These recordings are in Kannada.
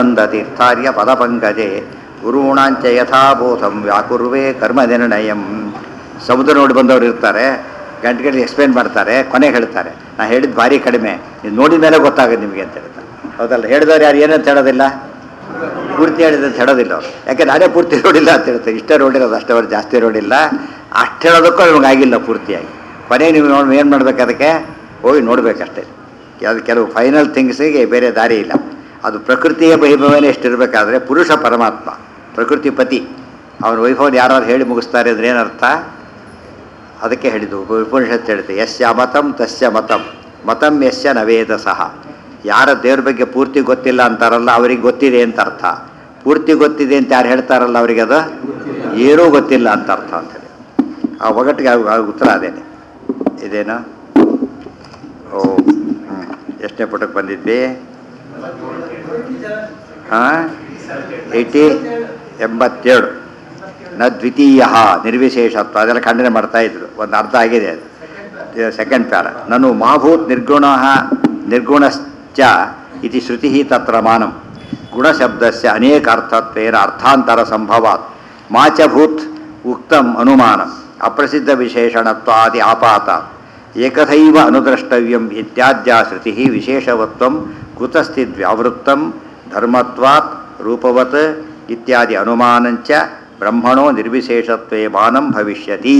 ತೀರ್ಥಾರ್ಯ ಪದಪಂಕಜೆ ಗುರುಣಾಂಚ ಯಥಾಬೋಧಂ ವ್ಯಾಕುರ್ವೇ ಕರ್ಮ ನಿರ್ಣಯಂ ಸಮುದ್ರ ನೋಡಿ ಬಂದವರು ಇರ್ತಾರೆ ಗಂಟೆ ಗಂಟೆ ಎಕ್ಸ್ಪ್ಲೇನ್ ಮಾಡ್ತಾರೆ ಕೊನೆಗೆ ಹೇಳ್ತಾರೆ ನಾ ಹೇಳಿದ್ದು ಭಾರಿ ಕಡಿಮೆ ನೀವು ನೋಡಿದ ಮೇಲೆ ಗೊತ್ತಾಗೋದು ನಿಮಗೆ ಅಂತ ಹೇಳ್ತಾರೆ ಹೌದಲ್ಲ ಹೇಳಿದವ್ರು ಯಾರು ಏನಂತ ಹೇಳೋದಿಲ್ಲ ಪೂರ್ತಿ ಹೇಳಿದ್ರೆ ಅಂತ ಹೇಳೋದಿಲ್ಲ ಅವರು ಯಾಕೆ ನಾನೇ ಪೂರ್ತಿ ನೋಡಿಲ್ಲ ಅಂತ ಹೇಳ್ತಾರೆ ಇಷ್ಟೇ ನೋಡಿರೋದು ಅಷ್ಟೇ ಅವ್ರು ಜಾಸ್ತಿ ನೋಡಿಲ್ಲ ಅಷ್ಟು ಹೇಳೋದಕ್ಕೂ ಅವ್ನಿಗೆ ಆಗಿಲ್ಲ ಪೂರ್ತಿಯಾಗಿ ಕೊನೆ ನೀವು ನೋಡಿ ಏನು ಮಾಡ್ಬೇಕು ಅದಕ್ಕೆ ಹೋಗಿ ನೋಡಬೇಕಷ್ಟೇ ಅದು ಕೆಲವು ಫೈನಲ್ ಥಿಂಗ್ಸಿಗೆ ಬೇರೆ ದಾರಿ ಇಲ್ಲ ಅದು ಪ್ರಕೃತಿಯ ವೈಭವನೇ ಎಷ್ಟಿರಬೇಕಾದ್ರೆ ಪುರುಷ ಪರಮಾತ್ಮ ಪ್ರಕೃತಿ ಪತಿ ಅವನ ವೈಭವನ ಯಾರು ಹೇಳಿ ಮುಗಿಸ್ತಾರೆ ಅಂದ್ರೆ ಏನರ್ಥ ಅದಕ್ಕೆ ಹೇಳಿದ್ದು ಉಪನಿಷತ್ತು ಹೇಳುತ್ತೆ ಯಸ್ಯ ಮತಂ ತಸ್ಯ ಮತಂ ಮತಂ ಯಸ್ಯ ನವೇದ ಸಹ ಯಾರ ದೇವ್ರ ಬಗ್ಗೆ ಪೂರ್ತಿ ಗೊತ್ತಿಲ್ಲ ಅಂತಾರಲ್ಲ ಅವರಿಗೆ ಗೊತ್ತಿದೆ ಅಂತ ಅರ್ಥ ಪೂರ್ತಿ ಗೊತ್ತಿದೆ ಅಂತ ಯಾರು ಹೇಳ್ತಾರಲ್ಲ ಅವರಿಗೆ ಅದು ಏನೂ ಗೊತ್ತಿಲ್ಲ ಅಂತ ಅರ್ಥ ಅಂತೇಳಿ ಆ ಒಗಟ್ಟಿಗೆ ಆ- ಆ ಉತ್ತರ ಅದೇನೆ ಇದೇನು ಓ ಹ್ಞೂ ಎಷ್ಟನೇ ಪುಟಕ್ಕೆ ಬಂದಿದ್ವಿ ಹಾಂ ಏಯ್ಟಿ ಎಂಬತ್ತೇಳು ನ ದ್ವಿತೀಯ ನಿರ್ವಿಶೇಷತ್ವ ಅದೆಲ್ಲ ಖಂಡನೆ ಮಾಡ್ತಾ ಇದ್ರು ಒಂದು ಅರ್ಧ ಆಗಿದೆ ಅದು ಸೆಕೆಂಡ್ ಪ್ಯಾರ ನಾನು ಮಾಭೂತ್ ನಿರ್ಗುಣ ನಿರ್ಗುಣಶ್ಚ ಇತಿ ಶ್ರುತಿ ತತ್ರ ಮಾನಂ ಗುಣಶಬ್ದಸ್ಯ ಅನೇಕ ಅರ್ಥತ್ವೇನ ಅರ್ಥಾಂತರ ಸಂಭವಾತ್ ಮಾಚಭೂತ್ ಉಕ್ತಂ ಅನುಮಾನಂ ಅಪ್ರಸಿದ್ಧ ವಿಶೇಷಣತ್ವಾದಿ ಆಪಾತ ಏಕಥೈವ ಅನುದ್ರಷ್ಟವ್ಯಂ ಇತ್ಯಾದ್ಯ ಶ್ರುತಿ ವಿಶೇಷವತ್ವಂ ಕುತಸ್ಥಿದ್ವ್ಯಾವೃತ್ತಂ ಧರ್ಮತ್ವಾತ್ ರೂಪವತ್ ಇತ್ಯಾದಿ ಅನುಮಾನಂಚ ಬ್ರಹ್ಮಣೋ ನಿರ್ವಿಶೇಷತ್ವೇ ಮಾನಂ ಭವಿಷ್ಯತಿ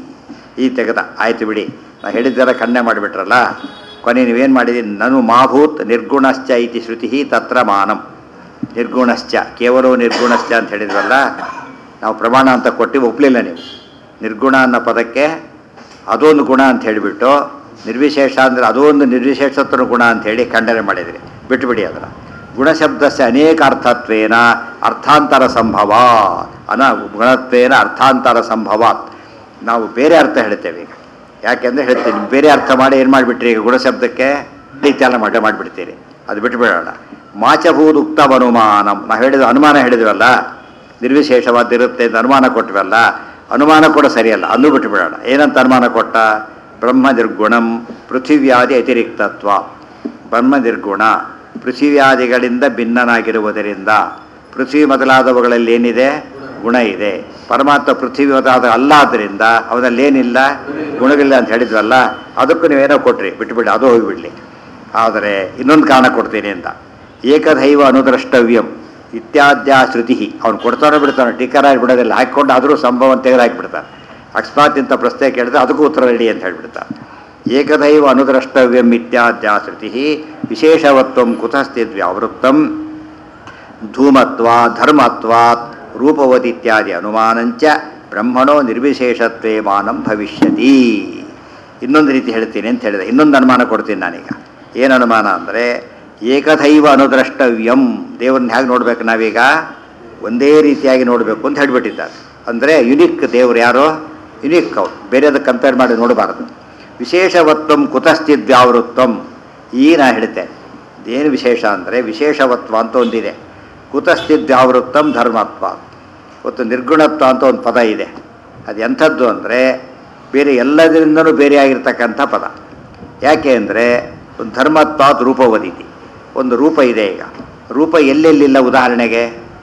ಈ ತೆಗೆದ ಆಯ್ತು ಬಿಡಿ ನಾ ಹೇಳಿದ್ದೆಲ್ಲ ಖಂಡನೆ ಮಾಡಿಬಿಟ್ರಲ್ಲ ಕೊನೆ ನೀವೇನು ಮಾಡಿದೀನಿ ನನು ಮಾಭೂತ್ ನಿರ್ಗುಣಶ್ಚ ಇತಿ ಶ್ರುತಿ ತತ್ರ ಮಾನಂ ನಿರ್ಗುಣಶ್ಚ ಕೇವಲ ನಿರ್ಗುಣಶ್ಚ ಅಂತ ಹೇಳಿದ್ವಲ್ಲ ನಾವು ಪ್ರಮಾಣ ಅಂತ ಕೊಟ್ಟು ಒಪ್ಪಲಿಲ್ಲ ನೀವು ನಿರ್ಗುಣ ಅನ್ನೋ ಪದಕ್ಕೆ ಅದೊಂದು ಗುಣ ಅಂತ ಹೇಳಿಬಿಟ್ಟು ನಿರ್ವಿಶೇಷ ಅಂದರೆ ಅದೊಂದು ನಿರ್ವಿಶೇಷತ್ವ ಗುಣ ಅಂತ ಹೇಳಿ ಖಂಡನೆ ಮಾಡಿದ್ರಿ ಬಿಟ್ಟುಬಿಡಿ ಅದನ್ನು ಗುಣಶಬ್ದಸ್ಯ ಅನೇಕ ಅರ್ಥತ್ವೇನ ಅರ್ಥಾಂತರ ಸಂಭವ ಅನ ಗುಣತ್ವೇನ ಅರ್ಥಾಂತರ ಸಂಭವಾತ್ ನಾವು ಬೇರೆ ಅರ್ಥ ಹೇಳ್ತೇವೆ ಈಗ ಯಾಕೆಂದರೆ ಹೇಳ್ತೀನಿ ಬೇರೆ ಅರ್ಥ ಮಾಡಿ ಏನು ಮಾಡಿಬಿಟ್ರಿ ಈಗ ಗುಣಶಬ್ದಕ್ಕೆ ರೀತಿ ಎಲ್ಲ ಮಾಡಿ ಮಾಡಿಬಿಡ್ತೀರಿ ಅದು ಬಿಟ್ಟುಬಿಡೋಣ ಮಾಚಭೂತ್ ಉಕ್ತವ ಅನುಮಾನಂ ನಾವು ಹೇಳಿದ ಅನುಮಾನ ಹೇಳಿದ್ವಲ್ಲ ನಿರ್ವಿಶೇಷವಾದಿರುತ್ತೆ ಅಂತ ಅನುಮಾನ ಕೊಟ್ವಲ್ಲ ಅನುಮಾನ ಕೂಡ ಸರಿಯಲ್ಲ ಅಂದು ಬಿಟ್ಟುಬಿಡೋಣ ಏನಂತ ಅನುಮಾನ ಕೊಟ್ಟ ಬ್ರಹ್ಮ ನಿರ್ಗುಣಂ ಪೃಥಿವ್ಯಾದಿ ಅತಿರಿಕ್ತತ್ವ ಬ್ರಹ್ಮ ನಿರ್ಗುಣ ಪೃಥಿವ್ಯಾದಿಗಳಿಂದ ಭಿನ್ನನಾಗಿರುವುದರಿಂದ ಪೃಥ್ವಿ ಮೊದಲಾದವುಗಳಲ್ಲಿ ಏನಿದೆ ಗುಣ ಇದೆ ಪರಮಾತ್ಮ ಪೃಥ್ವಿ ಮೊದಲಾದ ಅಲ್ಲ ಆದ್ದರಿಂದ ಅವನಲ್ಲಿ ಏನಿಲ್ಲ ಗುಣಗಳಿಲ್ಲ ಅಂತ ಹೇಳಿದ್ವಲ್ಲ ಅದಕ್ಕೂ ನೀವೇನೋ ಕೊಟ್ರಿ ಬಿಟ್ಟುಬಿಡಿ ಅದು ಹೋಗಿಬಿಡ್ಲಿ ಆದರೆ ಇನ್ನೊಂದು ಕಾರಣ ಕೊಡ್ತೀನಿ ಅಂತ ಏಕದೈವ ಅನುದ್ರಷ್ಟವ್ಯಂ ಇತ್ಯಾದ್ಯ ಶ್ರುತಿ ಅವ್ನು ಕೊಡ್ತಾನೋ ಬಿಡ್ತಾನೋ ಟೀಕರಾಗಿ ಬಿಡೋದಿಲ್ಲ ಹಾಕಿಕೊಂಡು ಆದರೂ ಸಂಭವ ಅಂತ ತೆಗೆದು ಹಾಕಿಬಿಡ್ತಾನೆ ಅಕಸ್ಮಾತ್ ಇಂಥ ಪ್ರಶ್ನೆ ಕೇಳಿದ್ರೆ ಅದಕ್ಕೂ ಉತ್ತರ ರೆಡಿ ಅಂತ ಹೇಳ್ಬಿಡ್ತಾನೆ ಏಕದೈವ ಅನುದ್ರಷ್ಟವ್ಯಂ ಇತ್ಯಾದ್ಯ ಶ್ರುತಿ ವಿಶೇಷವತ್ವಂ ಕುತಸ್ಥಿದ್ವ್ಯಾವೃತ್ತಂ ಧೂಮತ್ವ ಧರ್ಮತ್ವಾತ್ ರೂಪವತಿ ಇತ್ಯಾದಿ ಅನುಮಾನಂಚ ಬ್ರಹ್ಮಣೋ ನಿರ್ವಿಶೇಷತ್ವೇ ಮಾನಂ ಭವಿಷ್ಯತಿ ಇನ್ನೊಂದು ರೀತಿ ಹೇಳ್ತೀನಿ ಅಂತ ಹೇಳಿದೆ ಇನ್ನೊಂದು ಅನುಮಾನ ಕೊಡ್ತೀನಿ ನಾನೀಗ ಏನು ಅನುಮಾನ ಅಂದರೆ ಏಕದೈವ ಅನುದ್ರಷ್ಟವ್ಯಂ ದೇವ್ರನ್ನ ಹೇಗೆ ನೋಡ್ಬೇಕು ನಾವೀಗ ಒಂದೇ ರೀತಿಯಾಗಿ ನೋಡಬೇಕು ಅಂತ ಹೇಳಿಬಿಟ್ಟಿದ್ದಾರೆ ಅಂದರೆ ಯುನಿಕ್ ದೇವ್ರು ಯಾರೋ ಯುನಿಕ್ ಅವ್ರು ಬೇರೆದಕ್ಕೆ ಕಂಪೇರ್ ಮಾಡಿ ನೋಡಬಾರ್ದು ವಿಶೇಷವತ್ವಂ ಕುತಸ್ಥಿದ್ವ್ಯಾವೃತ್ತಂ ಈ ನಾ ಹೇಳ್ತೇನೆ ಏನು ವಿಶೇಷ ಅಂದರೆ ವಿಶೇಷವತ್ವ ಅಂತ ಒಂದಿದೆ ಕುತಸ್ಥಿದ್ವ್ಯಾವೃತ್ತಂ ಧರ್ಮತ್ವ ಮತ್ತು ನಿರ್ಗುಣತ್ವ ಅಂತ ಒಂದು ಪದ ಇದೆ ಅದು ಎಂಥದ್ದು ಅಂದರೆ ಬೇರೆ ಎಲ್ಲದರಿಂದನೂ ಬೇರೆಯಾಗಿರ್ತಕ್ಕಂಥ ಪದ ಯಾಕೆ ಅಂದರೆ ಒಂದು ಧರ್ಮತ್ವಾತ್ ರೂಪವದಿತಿ ಒಂದು ರೂಪ ಇದೆ ಈಗ ರೂಪ ಎಲ್ಲೆಲ್ಲಿಲ್ಲ ಉದಾಹರಣೆಗೆ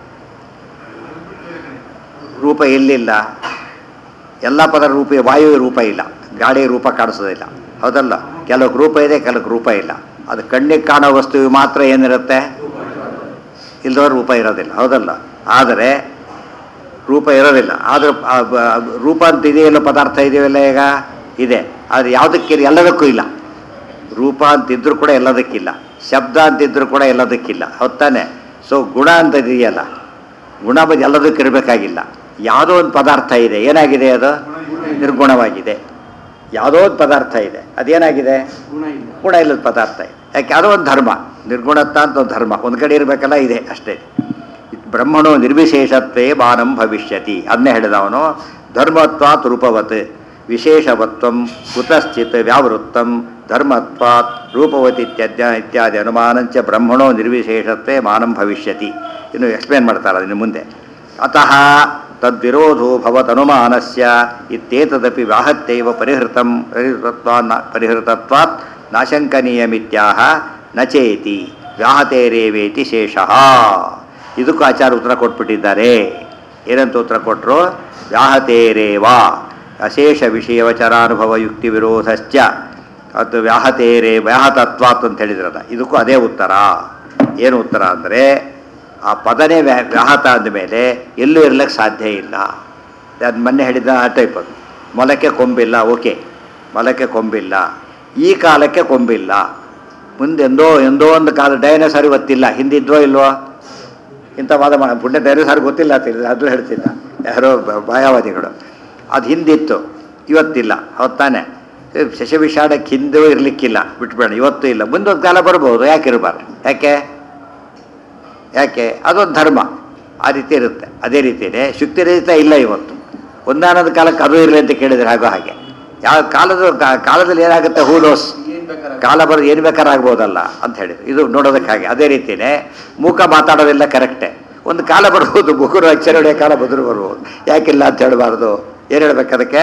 ರೂಪ ಎಲ್ಲಿಲ್ಲ ಎಲ್ಲ ಪದರ ರೂಪ ವಾಯು ರೂಪ ಇಲ್ಲ ಗಾಳಿ ರೂಪ ಕಾಣಿಸೋದಿಲ್ಲ ಹೌದಲ್ಲ ಕೆಲವು ರೂಪ ಇದೆ ಕೆಲವು ರೂಪ ಇಲ್ಲ ಅದು ಕಣ್ಣಿಗೆ ಕಾಣೋ ವಸ್ತುವಿಗೆ ಮಾತ್ರ ಏನಿರುತ್ತೆ ಇಲ್ದವ್ರ ರೂಪ ಇರೋದಿಲ್ಲ ಹೌದಲ್ಲ ಆದರೆ ರೂಪ ಇರೋದಿಲ್ಲ ಆದರೆ ಆ ಬ- ರೂಪ ಅಂತ ಇದೆಯಲ್ಲ ಪದಾರ್ಥ ಇದೆಯಲ್ಲ ಈಗ ಇದೆ ಆದರೆ ಯಾವುದಕ್ಕೆ ಎಲ್ಲದಕ್ಕೂ ಇಲ್ಲ ರೂಪ ಅಂತಿದ್ರು ಕೂಡ ಎಲ್ಲದಕ್ಕಿಲ್ಲ ಶಬ್ದ ಅಂತಿದ್ರು ಕೂಡ ಎಲ್ಲದಕ್ಕಿಲ್ಲ ಹೌದ್ ತಾನೆ ಸೊ ಗುಣ ಅಂತ ಇದೆಯಲ್ಲ ಗುಣ ಬಂದು ಎಲ್ಲದಕ್ಕೂ ಇರಬೇಕಾಗಿಲ್ಲ ಯಾವುದೋ ಒಂದು ಪದಾರ್ಥ ಇದೆ ಏನಾಗಿದೆ ಅದು ನಿರ್ಗುಣವಾಗಿದೆ ಯಾವುದೋ ಒಂದು ಪದಾರ್ಥ ಇದೆ ಅದೇನಾಗಿದೆ ಗುಣ ಇಲ್ಲದ ಪದಾರ್ಥ ಇದೆ ಯಾಕೆ ಯಾವುದೋ ಒಂದು ಧರ್ಮ ನಿರ್ಗುಣತ್ವ ಅಂತ ಒಂದು ಧರ್ಮ ಒಂದು ಕಡೆ ಇರಬೇಕಲ್ಲ ಇದೆ ಅಷ್ಟೇ ಬ್ರಹ್ಮಣೋ ನಿರ್ವಿಶೇಷತ್ವೇ ಮಾನಂ ಭವಿಷ್ಯತಿ ಅದನ್ನೇ ಹೇಳಿದವನು ಧರ್ಮತ್ವಾತ್ ರೂಪವತ್ ವಿಶೇಷವತ್ವಂ ಕುತಶ್ಚಿತ್ ವ್ಯಾವೃತ್ತಂ ಧರ್ಮತ್ವಾತ್ ರೂಪವತಿ ಇತ್ಯದ್ಯ ಇತ್ಯಾದಿ ಅನುಮಾನಂಚ ಬ್ರಹ್ಮಣೋ ನಿರ್ವಿಶೇಷತ್ವೇ ಮಾನಂ ಭವಿಷ್ಯತಿ ಇನ್ನು ಎಕ್ಸ್ಪ್ಲೇನ್ ಮಾಡ್ತಾರೆ ಅದನ್ನು ಮುಂದೆ ಅತಃ ತದ್ವಿರೋಧೋ ಭವತನುಮಾನಸ್ಯ ಇತ್ಯೇತದಪಿ ವ್ಯಾಹತ್ಯೈವ ಪರಿಹೃತಂ ಪರಿಹೃತತ್ವಾ ಪರಿಹೃತತ್ವಾತ್ ನಾಶಂಕನೀಯಮಿತ್ಯಾಹ ನಚೇತಿ ವ್ಯಾಹತೇರೇವೇತಿ ಶೇಷಃ ಇದಕ್ಕೂ ಆಚಾರ ಉತ್ತರ ಕೊಟ್ಬಿಟ್ಟಿದ್ದಾರೆ ಏನಂತ ಉತ್ತರ ಕೊಟ್ಟರು ವ್ಯಾಹತೇರೇವ ಅಶೇಷ ವಿಷಯವಚರಾನುಭವ ಯುಕ್ತಿ ವಿರೋಧಶ್ಚ ಅದು ವ್ಯಾಹತೇರೇ ವ್ಯಾಹತತ್ವಾತ್ ಅಂತ ಹೇಳಿದ್ರಲ್ಲ ಇದಕ್ಕೂ ಅದೇ ಉತ್ತರ ಏನು ಉತ್ತರ ಅಂದರೆ ಆ ಪದನೇ ವ್ಯಾ ವ್ಯಾಹತ ಅಂದಮೇಲೆ ಎಲ್ಲೂ ಇರ್ಲಿಕ್ಕೆ ಸಾಧ್ಯ ಇಲ್ಲ ಅದು ಮೊನ್ನೆ ಹೇಳಿದ ಆ ಟೈಪ್ ಅದು ಮೊಲಕ್ಕೆ ಕೊಂಬಿಲ್ಲ ಓಕೆ ಮೊಲಕ್ಕೆ ಕೊಂಬಿಲ್ಲ ಈ ಕಾಲಕ್ಕೆ ಕೊಂಬಿಲ್ಲ ಮುಂದೆ ಎಂದೋ ಎಂದೋ ಒಂದು ಕಾಲ ಡೈನೋಸಾರ್ ಇವತ್ತಿಲ್ಲ ಹಿಂದಿದ್ವೋ ಇಲ್ವೋ ಇಂಥ ವಾದ ಮಾ ಪುಣ್ಯ ಡೈನೋಸಾರ್ ಗೊತ್ತಿಲ್ಲ ಅಂತ ಅದು ಹೇಳ್ತಿಲ್ಲ ಯಾರೋ ಬ- ಮಾಯಾವಾದಿಗಳು ಅದು ಹಿಂದಿತ್ತು ಇವತ್ತಿಲ್ಲ ಹೌದ್ ತಾನೆ ಶಶವಿಷಾಡಕ್ಕೆ ಹಿಂದೂ ಇರಲಿಕ್ಕಿಲ್ಲ ಬಿಟ್ಬೇಡ ಇವತ್ತು ಇಲ್ಲ ಮುಂದೊಂದು ಕಾಲ ಬರ್ಬೋದು ಯಾಕೆ ಇರಬಾರ್ದು ಯಾಕೆ ಯಾಕೆ ಅದೊಂದು ಧರ್ಮ ಆ ರೀತಿ ಇರುತ್ತೆ ಅದೇ ರೀತಿಯೇ ಶುಕ್ತಿರಹಿತ ಇಲ್ಲ ಇವತ್ತು ಒಂದಾನೊಂದು ಕಾಲಕ್ಕೆ ಅದು ಇರಲಿ ಅಂತ ಕೇಳಿದ್ರೆ ಹಾಗೋ ಹಾಗೆ ಯಾವ ಕಾಲದ ಕಾ- ಕಾಲದಲ್ಲಿ ಏನಾಗುತ್ತೆ ಹೂಲೋಸ್ ಕಾಲ ಬರೋದು ಏನು ಬೇಕಾದ್ರೆ ಆಗ್ಬೋದಲ್ಲ ಅಂತ ಹೇಳಿದ್ರು ಇದು ನೋಡೋದಕ್ಕೆ ಹಾಗೆ ಅದೇ ರೀತಿಯೇ ಮೂಕ ಮಾತಾಡೋದೆಲ್ಲ ಕರೆಕ್ಟೇ ಒಂದು ಕಾಲ ಬರ್ಬೋದು ಮುಖರು ಅಕ್ಷರ ಹೊಡೆಯೋ ಕಾಲ ಬದ್ರು ಬರ್ಬೋದು ಯಾಕಿಲ್ಲ ಅಂತ ಹೇಳಬಾರ್ದು ಏನು ಹೇಳ್ಬೇಕು ಅದಕ್ಕೆ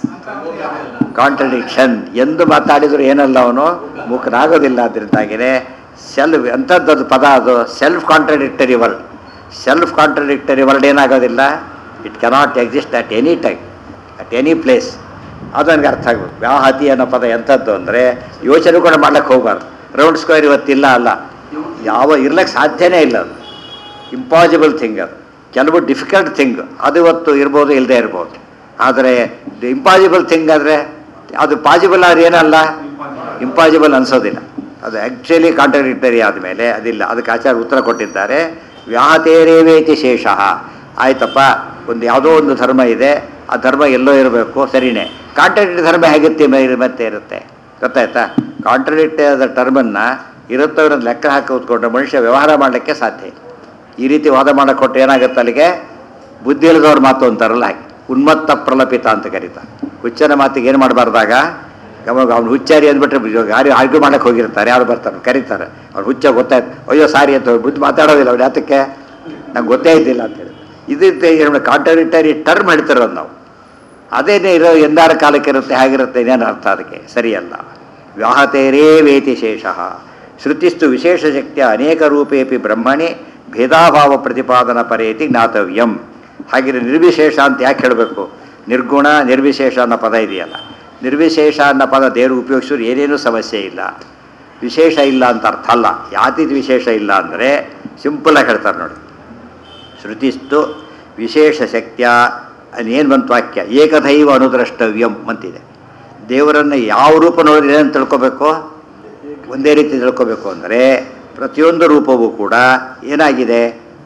ಕಾಂಟ್ರಡಿಕ್ಷನ್ ಎಂದು ಮಾತಾಡಿದ್ರು ಏನಲ್ಲ ಅವನು ಮೂಕನಾಗೋದಿಲ್ಲ ಅದರಿಂದಾಗಿನೇ ಸೆಲ್ಫ್ ಎಂಥದ್ದು ಪದ ಅದು self contradictory word self contradictory word ಏನಾಗೋದಿಲ್ಲ it cannot exist at any time at any place ಅದು ನನಗೆ ಅರ್ಥ ಆಗ್ಬೇಕು ವ್ಯಾಹತಿ ಅನ್ನೋ ಪದ ಎಂಥದ್ದು ಅಂದರೆ ಯೋಚನೆ ಕೂಡ ಮಾಡ್ಲಿಕ್ಕೆ ಹೋಗ್ಬಾರ್ದು ರೌಂಡ್ ಸ್ಕ್ವೇರ್ ಇವತ್ತಿಲ್ಲ ಅಲ್ಲ ಯಾವ ಇರ್ಲಿಕ್ಕೆ ಸಾಧ್ಯನೇ ಇಲ್ಲ ಅದು ಇಂಪಾಸಿಬಲ್ ಥಿಂಗ್ ಅದು ಕೆಲವು ಡಿಫಿಕಲ್ಟ್ ಥಿಂಗ್ ಅದು ಇವತ್ತು ಇರ್ಬೋದು ಇಲ್ಲದೆ ಇರ್ಬೋದು ಆದರೆ ಇಂಪಾಸಿಬಲ್ ಥಿಂಗ್ ಆದರೆ ಅದು ಪಾಸಿಬಲ್ ಆದ್ರೆ ಏನಲ್ಲ ಇಂಪಾಸಿಬಲ್ ಅನ್ಸೋದಿಲ್ಲ ಅದು ಆ್ಯಕ್ಚುಲಿ ಕಾಂಟ್ರಡಿಕ್ಟರಿ ಆದಮೇಲೆ ಅದಿಲ್ಲ ಅದಕ್ಕೆ ಆಚಾರ ಉತ್ತರ ಕೊಟ್ಟಿದ್ದಾರೆ ವ್ಯಾಹತೇರೇವೇತಿ ಶೇಷಃ ಆಯ್ತಪ್ಪ ಒಂದು ಯಾವುದೋ ಒಂದು ಧರ್ಮ ಇದೆ ಆ ಧರ್ಮ ಎಲ್ಲೋ ಇರಬೇಕು ಸರಿನೇ ಕಾಂಟ್ರಡಿಕ್ಟ್ ಧರ್ಮ ಹೇಗಿರುತ್ತೆ ಮ- ಮತ್ತೆ ಇರುತ್ತೆ ಗೊತ್ತಾಯ್ತಾ ಕಾಂಟ್ರಡಿಕ್ಟ್ ಆದ ಟರ್ಮನ್ನು ಇರುತ್ತೋ ಇರೋದು ಲೆಕ್ಕ ಹಾಕಿ ಕೂತ್ಕೊಂಡ್ರೆ ಮನುಷ್ಯ ವ್ಯವಹಾರ ಮಾಡಲಿಕ್ಕೆ ಸಾಧ್ಯ ಇಲ್ಲ ಈ ರೀತಿ ವಾದ ಮಾಡಕ್ಕೆ ಕೊಟ್ಟರೆ ಏನಾಗುತ್ತೆ ಅಲ್ಲಿಗೆ ಬುದ್ಧಿ ಇಲ್ಲದವ್ರ ಮಾತು ಅಂತಾರಲ್ಲ ಹಾಗೆ ಉನ್ಮತ್ತ ಪ್ರಲಪಿತ ಅಂತ ಕರೀತಾರೆ ಹುಚ್ಚನ ಮಾತಿಗೆ ಏನು ಮಾಡಬಾರ್ದಾಗ ಅವಾಗ ಅವ್ನು ಹುಚ್ಚಾರಿ ಅಂದ್ಬಿಟ್ರೆ ಯಾರು ಆರ್ಗ್ಯೂ ಮಾಡಕ್ಕೆ ಹೋಗಿರ್ತಾರೆ ಯಾರು ಬರ್ತಾರೆ ಕರೀತಾರೆ ಅವ್ನು ಹುಚ್ಚ ಗೊತ್ತಾಯ್ತು ಅಯ್ಯೋ ಸಾರಿ ಅಂತ ಬುದ್ಧಿ ಮಾತಾಡೋದಿಲ್ಲ ಅವ್ರು ಯಾತಕ್ಕೆ ನಂಗೆ ಗೊತ್ತೇ ಇದ್ದಿಲ್ಲ ಅಂತೇಳಿ ಇದು ಕಾಂಟ್ರಡಿಕ್ಟರಿ ಟರ್ಮ್ ಹೇಳ್ತಿರೋದು ನಾವು ಅದೇನೇ ಇರೋ ಎಂದಾರ ಕಾಲಕ್ಕೆ ಇರುತ್ತೆ ಹೇಗಿರುತ್ತೆ ಇದೇನು ಅರ್ಥ ಅದಕ್ಕೆ ಸರಿಯಲ್ಲ ವ್ಯಾಹತೇರೇ ವೇತಿ ಶೇಷಃ ಶ್ರುತಿಸ್ತು ವಿಶೇಷ ಶಕ್ತಿಯ ಅನೇಕ ರೂಪೇಪಿ ಬ್ರಹ್ಮಣಿ ಭೇದಾಭಾವ ಪ್ರತಿಪಾದನ ಪರೇತಿ ಜ್ಞಾತವ್ಯಂ ಹಾಗೆ ನಿರ್ವಿಶೇಷ ಅಂತ ಯಾಕೆ ಹೇಳಬೇಕು ನಿರ್ಗುಣ ನಿರ್ವಿಶೇಷ ಅನ್ನೋ ಪದ ಇದೆಯಲ್ಲ ನಿರ್ವಿಶೇಷ ಅನ್ನೋ ಪದ ದೇವರು ಉಪಯೋಗಿಸಿದ್ರು ಏನೇನೂ ಸಮಸ್ಯೆ ಇಲ್ಲ ವಿಶೇಷ ಇಲ್ಲ ಅಂತ ಅರ್ಥ ಅಲ್ಲ ಯಾತಿದ್ ವಿಶೇಷ ಇಲ್ಲ ಅಂದರೆ ಸಿಂಪಲಾಗಿ ಹೇಳ್ತಾರೆ ನೋಡಿ ಶ್ರುತಿಸ್ತು ವಿಶೇಷ ಶಕ್ತಿಯ ಏನು ಬಂತು ವಾಕ್ಯ ಏಕದೈವ ಅನುದ್ರಷ್ಟವ್ಯಂ ಅಂತಿದೆ ದೇವರನ್ನು ಯಾವ ರೂಪ ನೋಡಿದ್ರೆ ಏನಂತ ತಿಳ್ಕೊಬೇಕು ಒಂದೇ ರೀತಿ ತಿಳ್ಕೊಬೇಕು ಅಂದರೆ ಪ್ರತಿಯೊಂದು ರೂಪವೂ ಕೂಡ ಏನಾಗಿದೆ